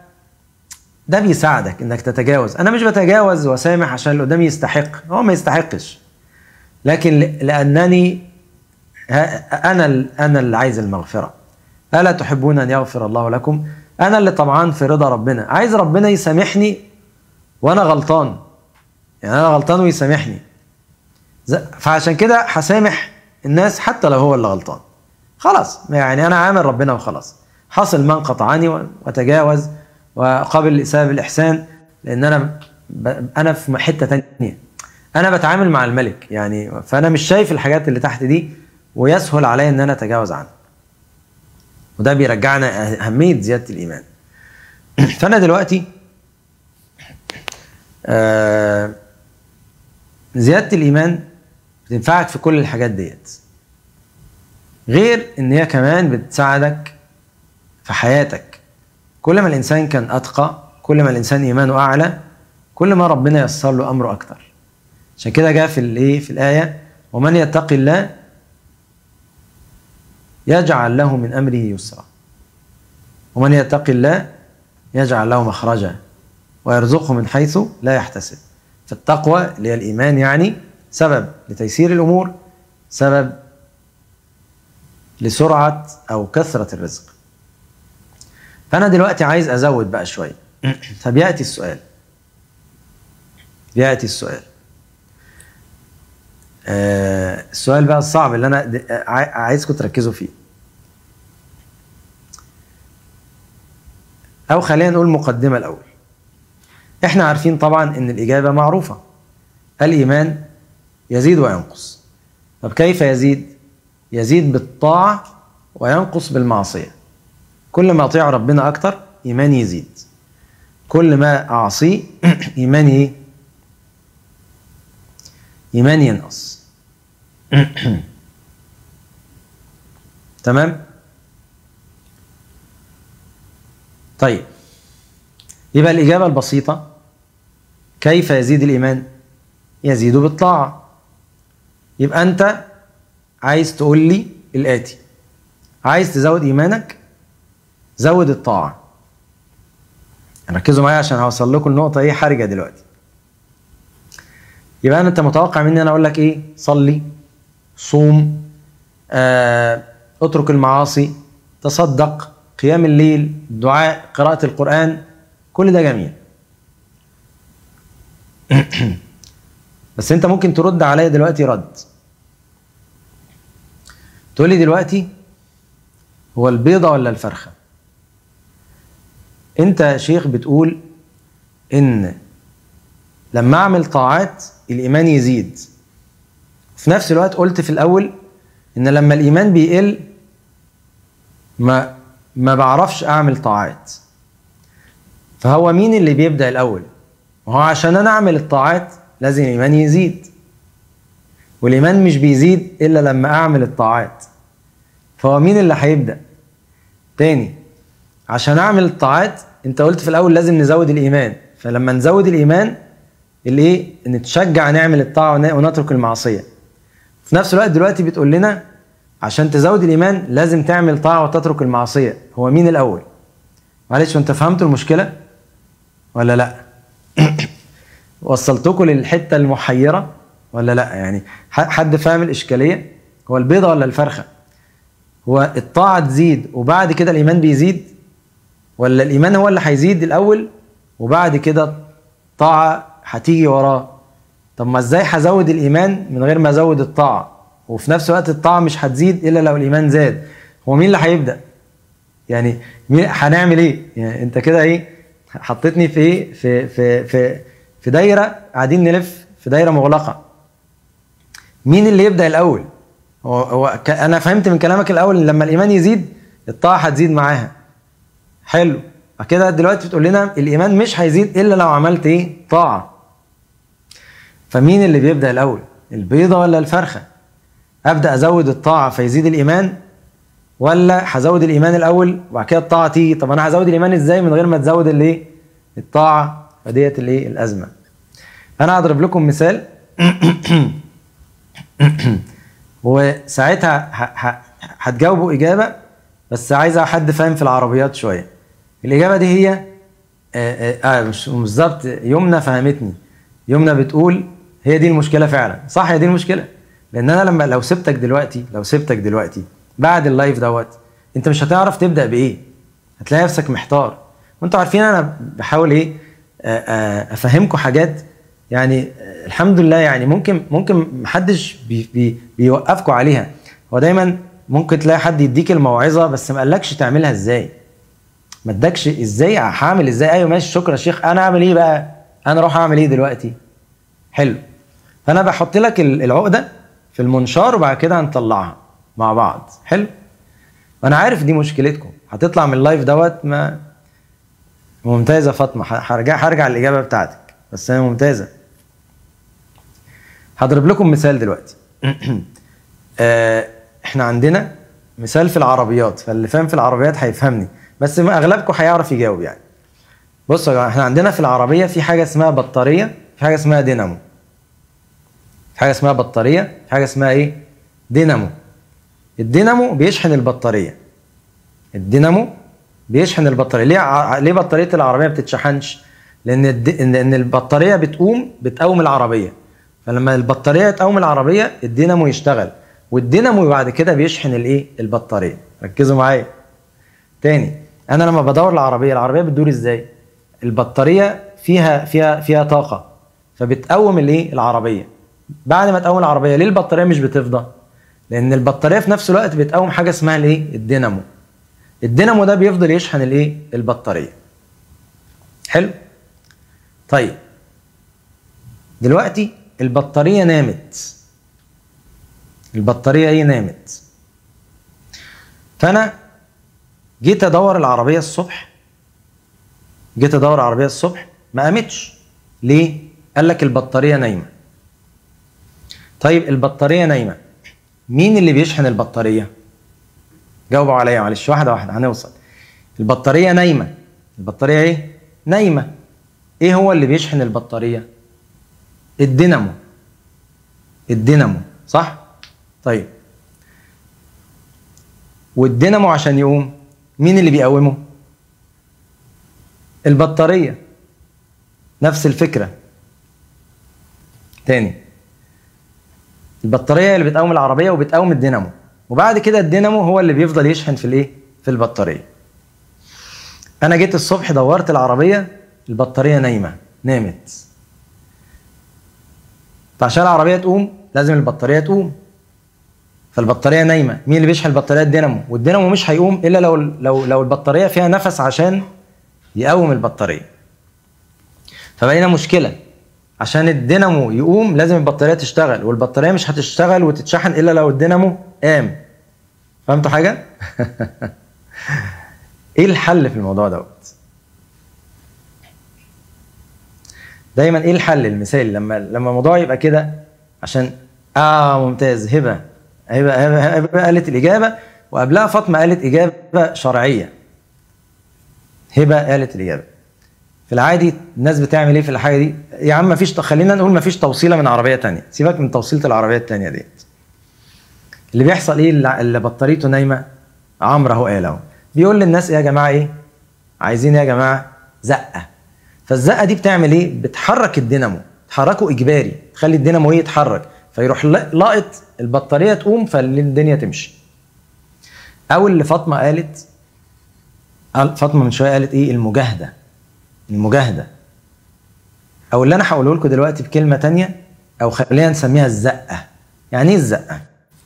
ده بيساعدك انك تتجاوز انا مش بتجاوز واسامح عشان اللي قدامي يستحق هو ما يستحقش لكن لانني انا انا اللي عايز المغفره الا تحبون ان يغفر الله لكم انا اللي طبعا في رضا ربنا عايز ربنا يسامحني وانا غلطان يعني انا غلطان ويسامحني فعشان كده هسامح الناس حتى لو هو اللي غلطان خلاص يعني انا عامل ربنا وخلاص حصل من قطعني وتجاوز وقابل الاساءه بالاحسان لان انا ب... انا في حته تانية انا بتعامل مع الملك يعني فانا مش شايف الحاجات اللي تحت دي ويسهل علي ان انا اتجاوز عنها وده بيرجعنا اهميه زياده الايمان فانا دلوقتي آه زياده الايمان بتنفعك في كل الحاجات ديت غير ان هي كمان بتساعدك في حياتك كل ما الانسان كان اتقى كل ما الانسان ايمانه اعلى كل ما ربنا يسر له امره اكتر عشان كده جاء في الايه في الايه ومن يتقي الله يجعل له من امره يسرا ومن يتقي الله يجعل له مخرجا ويرزقه من حيث لا يحتسب فالتقوى اللي هي الايمان يعني سبب لتيسير الامور سبب لسرعه او كثره الرزق فانا دلوقتي عايز ازود بقى شويه فبياتي السؤال بياتي السؤال آه السؤال بقى الصعب اللي انا عايزكم تركزوا فيه او خلينا نقول مقدمه الاول احنا عارفين طبعا ان الاجابه معروفه الايمان يزيد وينقص طب كيف يزيد يزيد بالطاعه وينقص بالمعصيه كل ما اطيع ربنا اكتر ايماني يزيد كل ما اعصيه ايماني ايه ايماني ينقص تمام طيب يبقى الإجابة البسيطة كيف يزيد الإيمان يزيد بالطاعة يبقى أنت عايز تقول لي الآتي عايز تزود إيمانك زود الطاعة ركزوا معايا عشان هوصل لكم النقطة إيه حرجة دلوقتي يبقى أنا أنت متوقع مني أنا أقول لك إيه صلي صوم آه، اترك المعاصي تصدق قيام الليل دعاء قراءة القرآن كل ده جميل بس انت ممكن ترد عليا دلوقتي رد تقول لي دلوقتي هو البيضة ولا الفرخة انت يا شيخ بتقول ان لما اعمل طاعات الايمان يزيد في نفس الوقت قلت في الاول ان لما الايمان بيقل ما ما بعرفش اعمل طاعات فهو مين اللي بيبدا الاول ما هو عشان انا اعمل الطاعات لازم الايمان يزيد والايمان مش بيزيد الا لما اعمل الطاعات فهو مين اللي هيبدا تاني عشان اعمل الطاعات انت قلت في الاول لازم نزود الايمان فلما نزود الايمان الايه نتشجع نعمل الطاعه ون- ونترك المعصيه في نفس الوقت دلوقتي بتقول لنا عشان تزود الايمان لازم تعمل طاعه وتترك المعصيه هو مين الاول معلش انت فهمت المشكله ولا لا وصلتكم للحته المحيره ولا لا يعني ح- حد فاهم الاشكاليه هو البيضه ولا الفرخه هو الطاعه تزيد وبعد كده الايمان بيزيد ولا الايمان هو اللي هيزيد الاول وبعد كده الطاعه هتيجي وراه طب ما ازاي هزود الايمان من غير ما ازود الطاعه وفي نفس الوقت الطاعه مش هتزيد الا لو الايمان زاد هو مين اللي هيبدا يعني مين هنعمل ايه يعني انت كده ايه حطيتني في ايه في في في في دايره قاعدين نلف في دايره مغلقه مين اللي يبدا الاول هو هو ك- انا فهمت من كلامك الاول ان لما الايمان يزيد الطاعه هتزيد معاها حلو بعد كده دلوقتي بتقول لنا الايمان مش هيزيد الا لو عملت ايه طاعه فمين اللي بيبدا الاول البيضه ولا الفرخه ابدا ازود الطاعه فيزيد الايمان ولا هزود الايمان الاول وبعد كده الطاعه تيجي طب انا هزود الايمان ازاي من غير ما تزود الايه الطاعه فديت الايه الازمه انا هضرب لكم مثال وساعتها ه- ه- هتجاوبوا اجابه بس عايزه حد فاهم في العربيات شويه الاجابه دي هي آه, آه, آه مش بالظبط يمنى فهمتني يمنى بتقول هي دي المشكله فعلا صح هي دي المشكله لان انا لما لو سبتك دلوقتي لو سبتك دلوقتي بعد اللايف دوت انت مش هتعرف تبدا بايه هتلاقي نفسك محتار وانتوا عارفين انا بحاول ايه آه، آه، افهمكم حاجات يعني آه، الحمد لله يعني ممكن ممكن محدش بي بي بيوقفكم عليها هو دايما ممكن تلاقي حد يديك الموعظه بس ما قالكش تعملها ازاي ما ادكش ازاي هعمل ازاي ايوه ماشي شكرا يا شيخ انا اعمل ايه بقى انا اروح اعمل ايه دلوقتي حلو فانا بحط لك ال- العقده في المنشار وبعد كده هنطلعها مع بعض حلو وانا عارف دي مشكلتكم هتطلع من اللايف دوت ما ممتازه فاطمه ه- هرجع هرجع الاجابه بتاعتك بس هي ممتازه هضرب لكم مثال دلوقتي آه، احنا عندنا مثال في العربيات فاللي فاهم في العربيات هيفهمني بس ما اغلبكم هيعرف يجاوب يعني بصوا يا جماعه احنا عندنا في العربيه في حاجه اسمها بطاريه في حاجه اسمها دينامو في حاجه اسمها بطاريه في حاجه اسمها ايه دينامو الدينامو بيشحن البطاريه الدينامو بيشحن البطاريه ليه ع- ليه بطاريه العربيه ما بتتشحنش لان الد... ان إن البطاريه بتقوم بتقوم العربيه فلما البطاريه تقوم العربيه الدينامو يشتغل والدينامو بعد كده بيشحن الايه البطاريه ركزوا معايا تاني انا لما بدور العربيه العربيه بتدور ازاي البطاريه فيها فيها فيها طاقه فبتقوم الايه العربيه بعد ما تقوم العربيه ليه البطاريه مش بتفضى لان البطاريه في نفس الوقت بتقوم حاجه اسمها الايه الدينامو الدينامو ده بيفضل يشحن الايه البطاريه حلو طيب دلوقتي البطاريه نامت البطاريه ايه نامت فانا جيت ادور العربيه الصبح جيت ادور العربيه الصبح ما قامتش ليه قال لك البطاريه نايمه طيب البطاريه نايمه مين اللي بيشحن البطاريه جاوبوا عليا معلش واحده واحده هنوصل البطاريه نايمه البطاريه ايه نايمه ايه هو اللي بيشحن البطاريه الدينامو الدينامو صح طيب والدينامو عشان يقوم مين اللي بيقومه البطاريه نفس الفكره تاني البطاريه اللي بتقوم العربيه وبتقوم الدينامو وبعد كده الدينامو هو اللي بيفضل يشحن في الايه في البطاريه انا جيت الصبح دورت العربيه البطاريه نايمه نامت فعشان العربيه تقوم لازم البطاريه تقوم فالبطاريه نايمه مين اللي بيشحن البطاريه الدينامو والدينامو مش هيقوم الا لو لو لو البطاريه فيها نفس عشان يقوم البطاريه فبقينا مشكله عشان الدينامو يقوم لازم البطاريه تشتغل والبطاريه مش هتشتغل وتتشحن الا لو الدينامو قام فهمتوا حاجه ايه الحل في الموضوع دوت دايما ايه الحل المثالي لما لما الموضوع يبقى كده عشان اه ممتاز هبه هبه هبه, هبة قالت الاجابه وقبلها فاطمه قالت اجابه شرعيه هبه قالت الاجابه في العادي الناس بتعمل ايه في الحاجه دي يا عم مفيش خلينا نقول مفيش توصيله من عربيه تانية سيبك من توصيله العربيه التانية ديت اللي بيحصل ايه اللي بطاريته نايمه عمرو اهو قال اهو بيقول للناس إيه يا جماعه ايه عايزين إيه يا جماعه زقه فالزقه دي بتعمل ايه بتحرك الدينامو تحركه اجباري تخلي الدينامو ايه يتحرك فيروح لاقط البطاريه تقوم فالدنيا تمشي او اللي فاطمه قالت فاطمه من شويه قالت ايه المجاهده المجاهده او اللي انا هقوله لكم دلوقتي بكلمه تانية او خلينا نسميها الزقه يعني ايه الزقه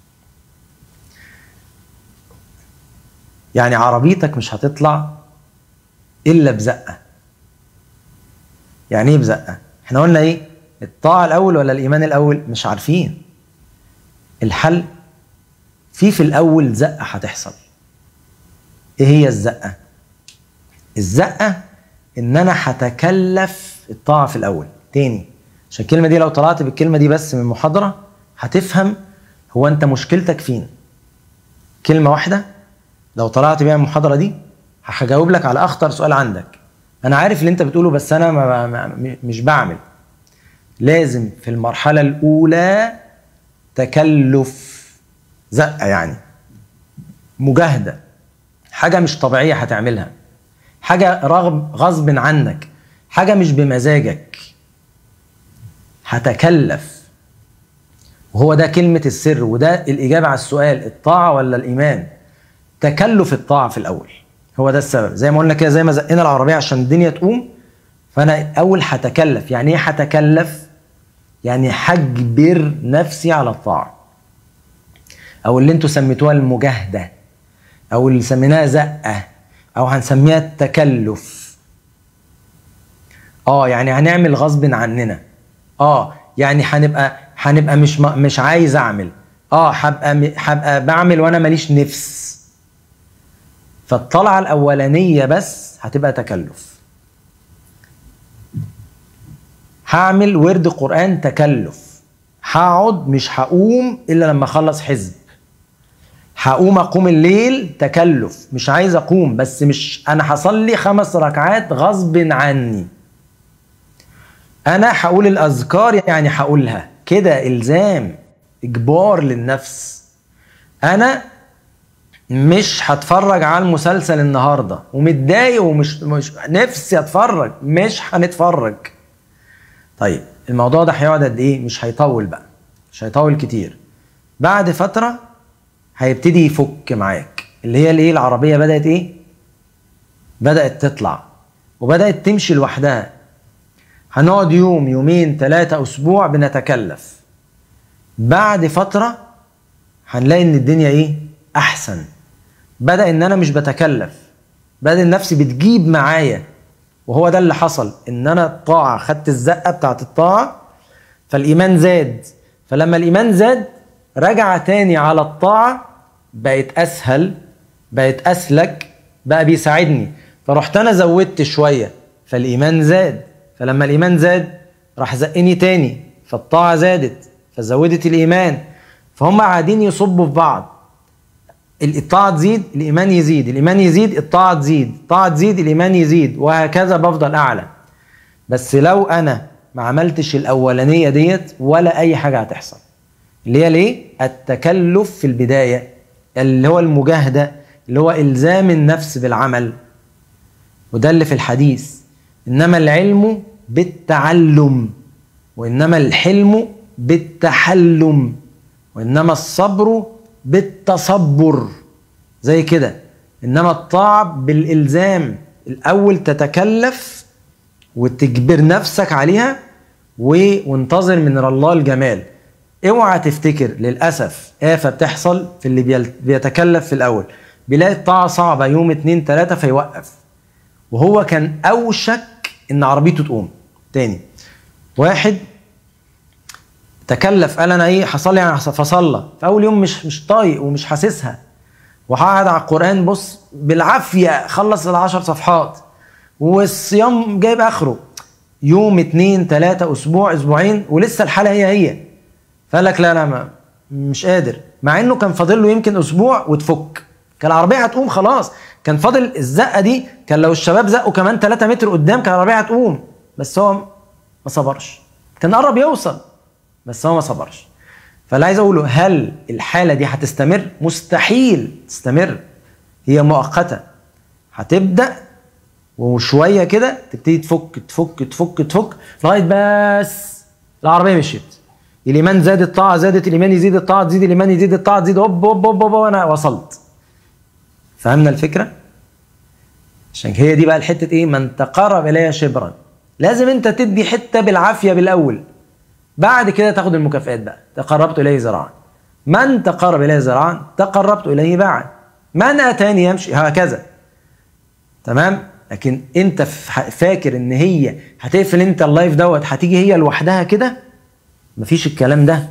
يعني عربيتك مش هتطلع الا بزقه يعني ايه بزقه احنا قلنا ايه الطاعه الاول ولا الايمان الاول مش عارفين الحل في في الاول زقه هتحصل ايه هي الزقه الزقه ان انا هتكلف الطاعه في الاول تاني عشان الكلمه دي لو طلعت بالكلمه دي بس من محاضره هتفهم هو انت مشكلتك فين كلمه واحده لو طلعت بيها المحاضره دي هجاوب لك على اخطر سؤال عندك انا عارف اللي انت بتقوله بس انا ما ما مش بعمل لازم في المرحله الاولى تكلف زقه يعني مجاهده حاجه مش طبيعيه هتعملها حاجه رغب غصب عنك حاجه مش بمزاجك هتكلف وهو ده كلمه السر وده الاجابه على السؤال الطاعه ولا الايمان تكلف الطاعه في الاول هو ده السبب زي ما قلنا كده زي ما زقنا العربيه عشان الدنيا تقوم فانا اول هتكلف يعني ايه هتكلف يعني هجبر نفسي على الطاعه او اللي انتوا سميتوها المجاهده او اللي سميناها زقه او هنسميها التكلف اه يعني هنعمل غصب عننا اه يعني هنبقى هنبقى مش مش عايز اعمل اه هبقى هبقى بعمل وانا ماليش نفس فالطلعه الاولانيه بس هتبقى تكلف هعمل ورد قران تكلف هقعد مش هقوم الا لما اخلص حزب هقوم اقوم الليل تكلف مش عايز اقوم بس مش انا هصلي خمس ركعات غصب عني انا هقول الاذكار يعني هقولها كده الزام اجبار للنفس انا مش هتفرج على المسلسل النهارده ومتضايق ومش مش نفسي اتفرج مش هنتفرج طيب الموضوع ده هيقعد قد ايه مش هيطول بقى مش هيطول كتير بعد فتره هيبتدي يفك معاك اللي هي الايه العربيه بدات ايه بدات تطلع وبدات تمشي لوحدها هنقعد يوم يومين ثلاثة أسبوع بنتكلف بعد فترة هنلاقي إن الدنيا إيه؟ أحسن بدأ إن أنا مش بتكلف بدأ نفسي بتجيب معايا وهو ده اللي حصل إن أنا الطاعة خدت الزقة بتاعت الطاعة فالإيمان زاد فلما الإيمان زاد رجع تاني على الطاعة بقت اسهل بقت اسلك بقى بيساعدني فرحت انا زودت شويه فالايمان زاد فلما الايمان زاد راح زقني تاني فالطاعه زادت فزودت الايمان فهم قاعدين يصبوا في بعض الطاعة تزيد الإيمان يزيد الإيمان يزيد الطاعة تزيد الطاعة تزيد الإيمان يزيد وهكذا بفضل أعلى بس لو أنا ما عملتش الأولانية ديت ولا أي حاجة هتحصل اللي هي ليه؟ التكلف في البداية اللي هو المجاهدة اللي هو إلزام النفس بالعمل وده اللي في الحديث إنما العلم بالتعلم وإنما الحلم بالتحلم وإنما الصبر بالتصبر زي كده إنما الطاعة بالإلزام الأول تتكلف وتجبر نفسك عليها وانتظر من الله الجمال اوعى تفتكر للأسف آفة بتحصل في اللي بيتكلف في الأول بيلاقي الطاعة صعبة يوم اتنين تلاتة فيوقف وهو كان أوشك إن عربيته تقوم تاني واحد تكلف قال انا ايه حصل لي فصلى في اول يوم مش مش طايق ومش حاسسها وقعد على القران بص بالعافيه خلص العشر صفحات والصيام جايب اخره يوم اتنين تلاتة اسبوع اسبوعين ولسه الحاله هي هي فقال لك لا لا ما مش قادر مع انه كان فاضل له يمكن اسبوع وتفك كان العربيه هتقوم خلاص كان فاضل الزقه دي كان لو الشباب زقوا كمان 3 متر قدام كان العربيه هتقوم بس هو ما صبرش كان قرب يوصل بس هو ما صبرش فاللي عايز اقوله هل الحاله دي هتستمر مستحيل تستمر هي مؤقته هتبدا وشويه كده تبتدي تفك تفك تفك تفك لغايه بس العربيه مشيت الايمان زاد الطاعه زادت الايمان يزيد الطاعه تزيد الايمان يزيد الطاعه تزيد هوب هوب هوب هوب وانا وصلت فهمنا الفكره عشان هي دي بقى الحته ايه من تقرب الي شبرا لازم انت تدي حته بالعافيه بالاول بعد كده تاخد المكافئات بقى تقربت اليه ذراعا من تقرب اليه ذراعا تقربت اليه باعا من اتاني يمشي هكذا تمام لكن انت فاكر ان هي هتقفل انت اللايف دوت هتيجي هي لوحدها كده مفيش الكلام ده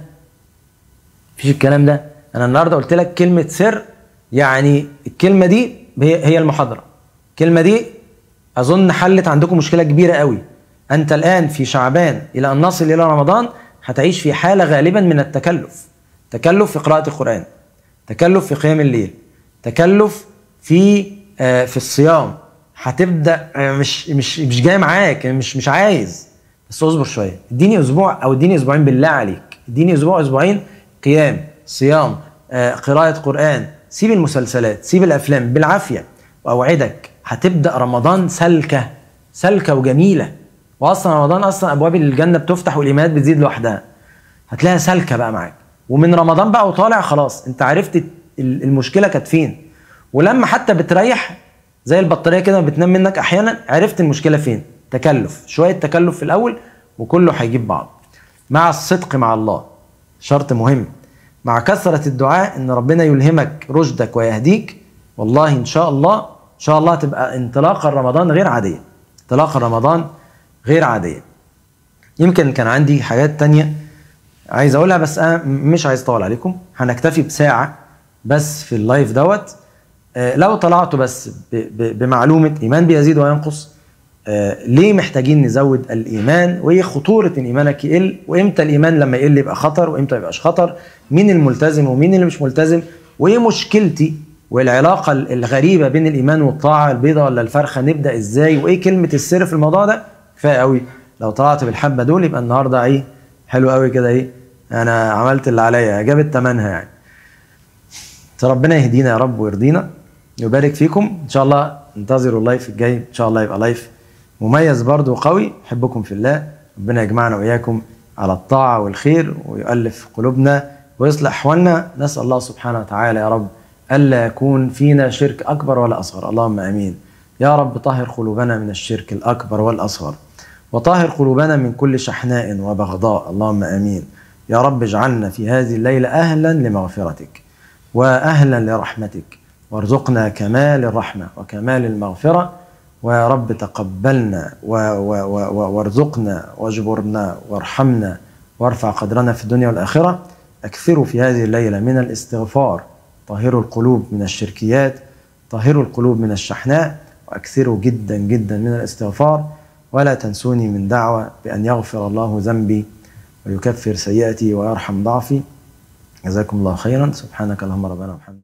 مفيش الكلام ده انا النهارده قلت لك كلمه سر يعني الكلمه دي هي المحاضره الكلمه دي اظن حلت عندكم مشكله كبيره قوي أنت الآن في شعبان إلى أن نصل إلى رمضان هتعيش في حالة غالبا من التكلف تكلف في قراءة القرآن تكلف في قيام الليل تكلف في آه في الصيام هتبدا آه مش مش مش جاي معاك مش مش عايز بس اصبر شويه اديني اسبوع او اديني اسبوعين بالله عليك اديني اسبوع اسبوعين قيام صيام آه قراءه قران سيب المسلسلات سيب الافلام بالعافيه واوعدك هتبدا رمضان سلكه سلكه وجميله واصلا رمضان اصلا ابواب الجنه بتفتح والايمانات بتزيد لوحدها هتلاقيها سالكه بقى معاك ومن رمضان بقى وطالع خلاص انت عرفت المشكله كانت فين ولما حتى بتريح زي البطاريه كده بتنام منك احيانا عرفت المشكله فين تكلف شويه تكلف في الاول وكله هيجيب بعض مع الصدق مع الله شرط مهم مع كثرة الدعاء ان ربنا يلهمك رشدك ويهديك والله ان شاء الله ان شاء الله تبقى انطلاقه رمضان غير عاديه انطلاقه رمضان غير عادية يمكن كان عندي حاجات تانية عايز اقولها بس انا مش عايز اطول عليكم هنكتفي بساعة بس في اللايف دوت آه لو طلعتوا بس بمعلومة ايمان بيزيد وينقص آه ليه محتاجين نزود الايمان وايه خطورة ان ايمانك يقل وامتى الايمان لما يقل يبقى خطر وامتى ما يبقاش خطر مين الملتزم ومين اللي مش ملتزم وايه مشكلتي والعلاقة الغريبة بين الإيمان والطاعة البيضة ولا الفرخة نبدأ إزاي وإيه كلمة السر في الموضوع ده كفايه قوي لو طلعت بالحبه دول يبقى النهارده ايه حلو قوي كده ايه انا عملت اللي عليا جابت ثمنها يعني ربنا يهدينا يا رب ويرضينا يبارك فيكم ان شاء الله انتظروا اللايف الجاي ان شاء الله يبقى لايف مميز برضو وقوي احبكم في الله ربنا يجمعنا واياكم على الطاعه والخير ويؤلف قلوبنا ويصلح احوالنا نسال الله سبحانه وتعالى يا رب الا يكون فينا شرك اكبر ولا اصغر اللهم امين يا رب طهر قلوبنا من الشرك الاكبر والاصغر وطهر قلوبنا من كل شحناء وبغضاء اللهم امين يا رب اجعلنا في هذه الليله اهلا لمغفرتك واهلا لرحمتك وارزقنا كمال الرحمه وكمال المغفره ويا رب تقبلنا وارزقنا واجبرنا وارحمنا وارفع قدرنا في الدنيا والاخره اكثروا في هذه الليله من الاستغفار طهروا القلوب من الشركيات طهروا القلوب من الشحناء واكثروا جدا جدا من الاستغفار ولا تنسوني من دعوة بأن يغفر الله ذنبي ويكفر سيئتي ويرحم ضعفي جزاكم الله خيرا سبحانك اللهم ربنا وبحمدك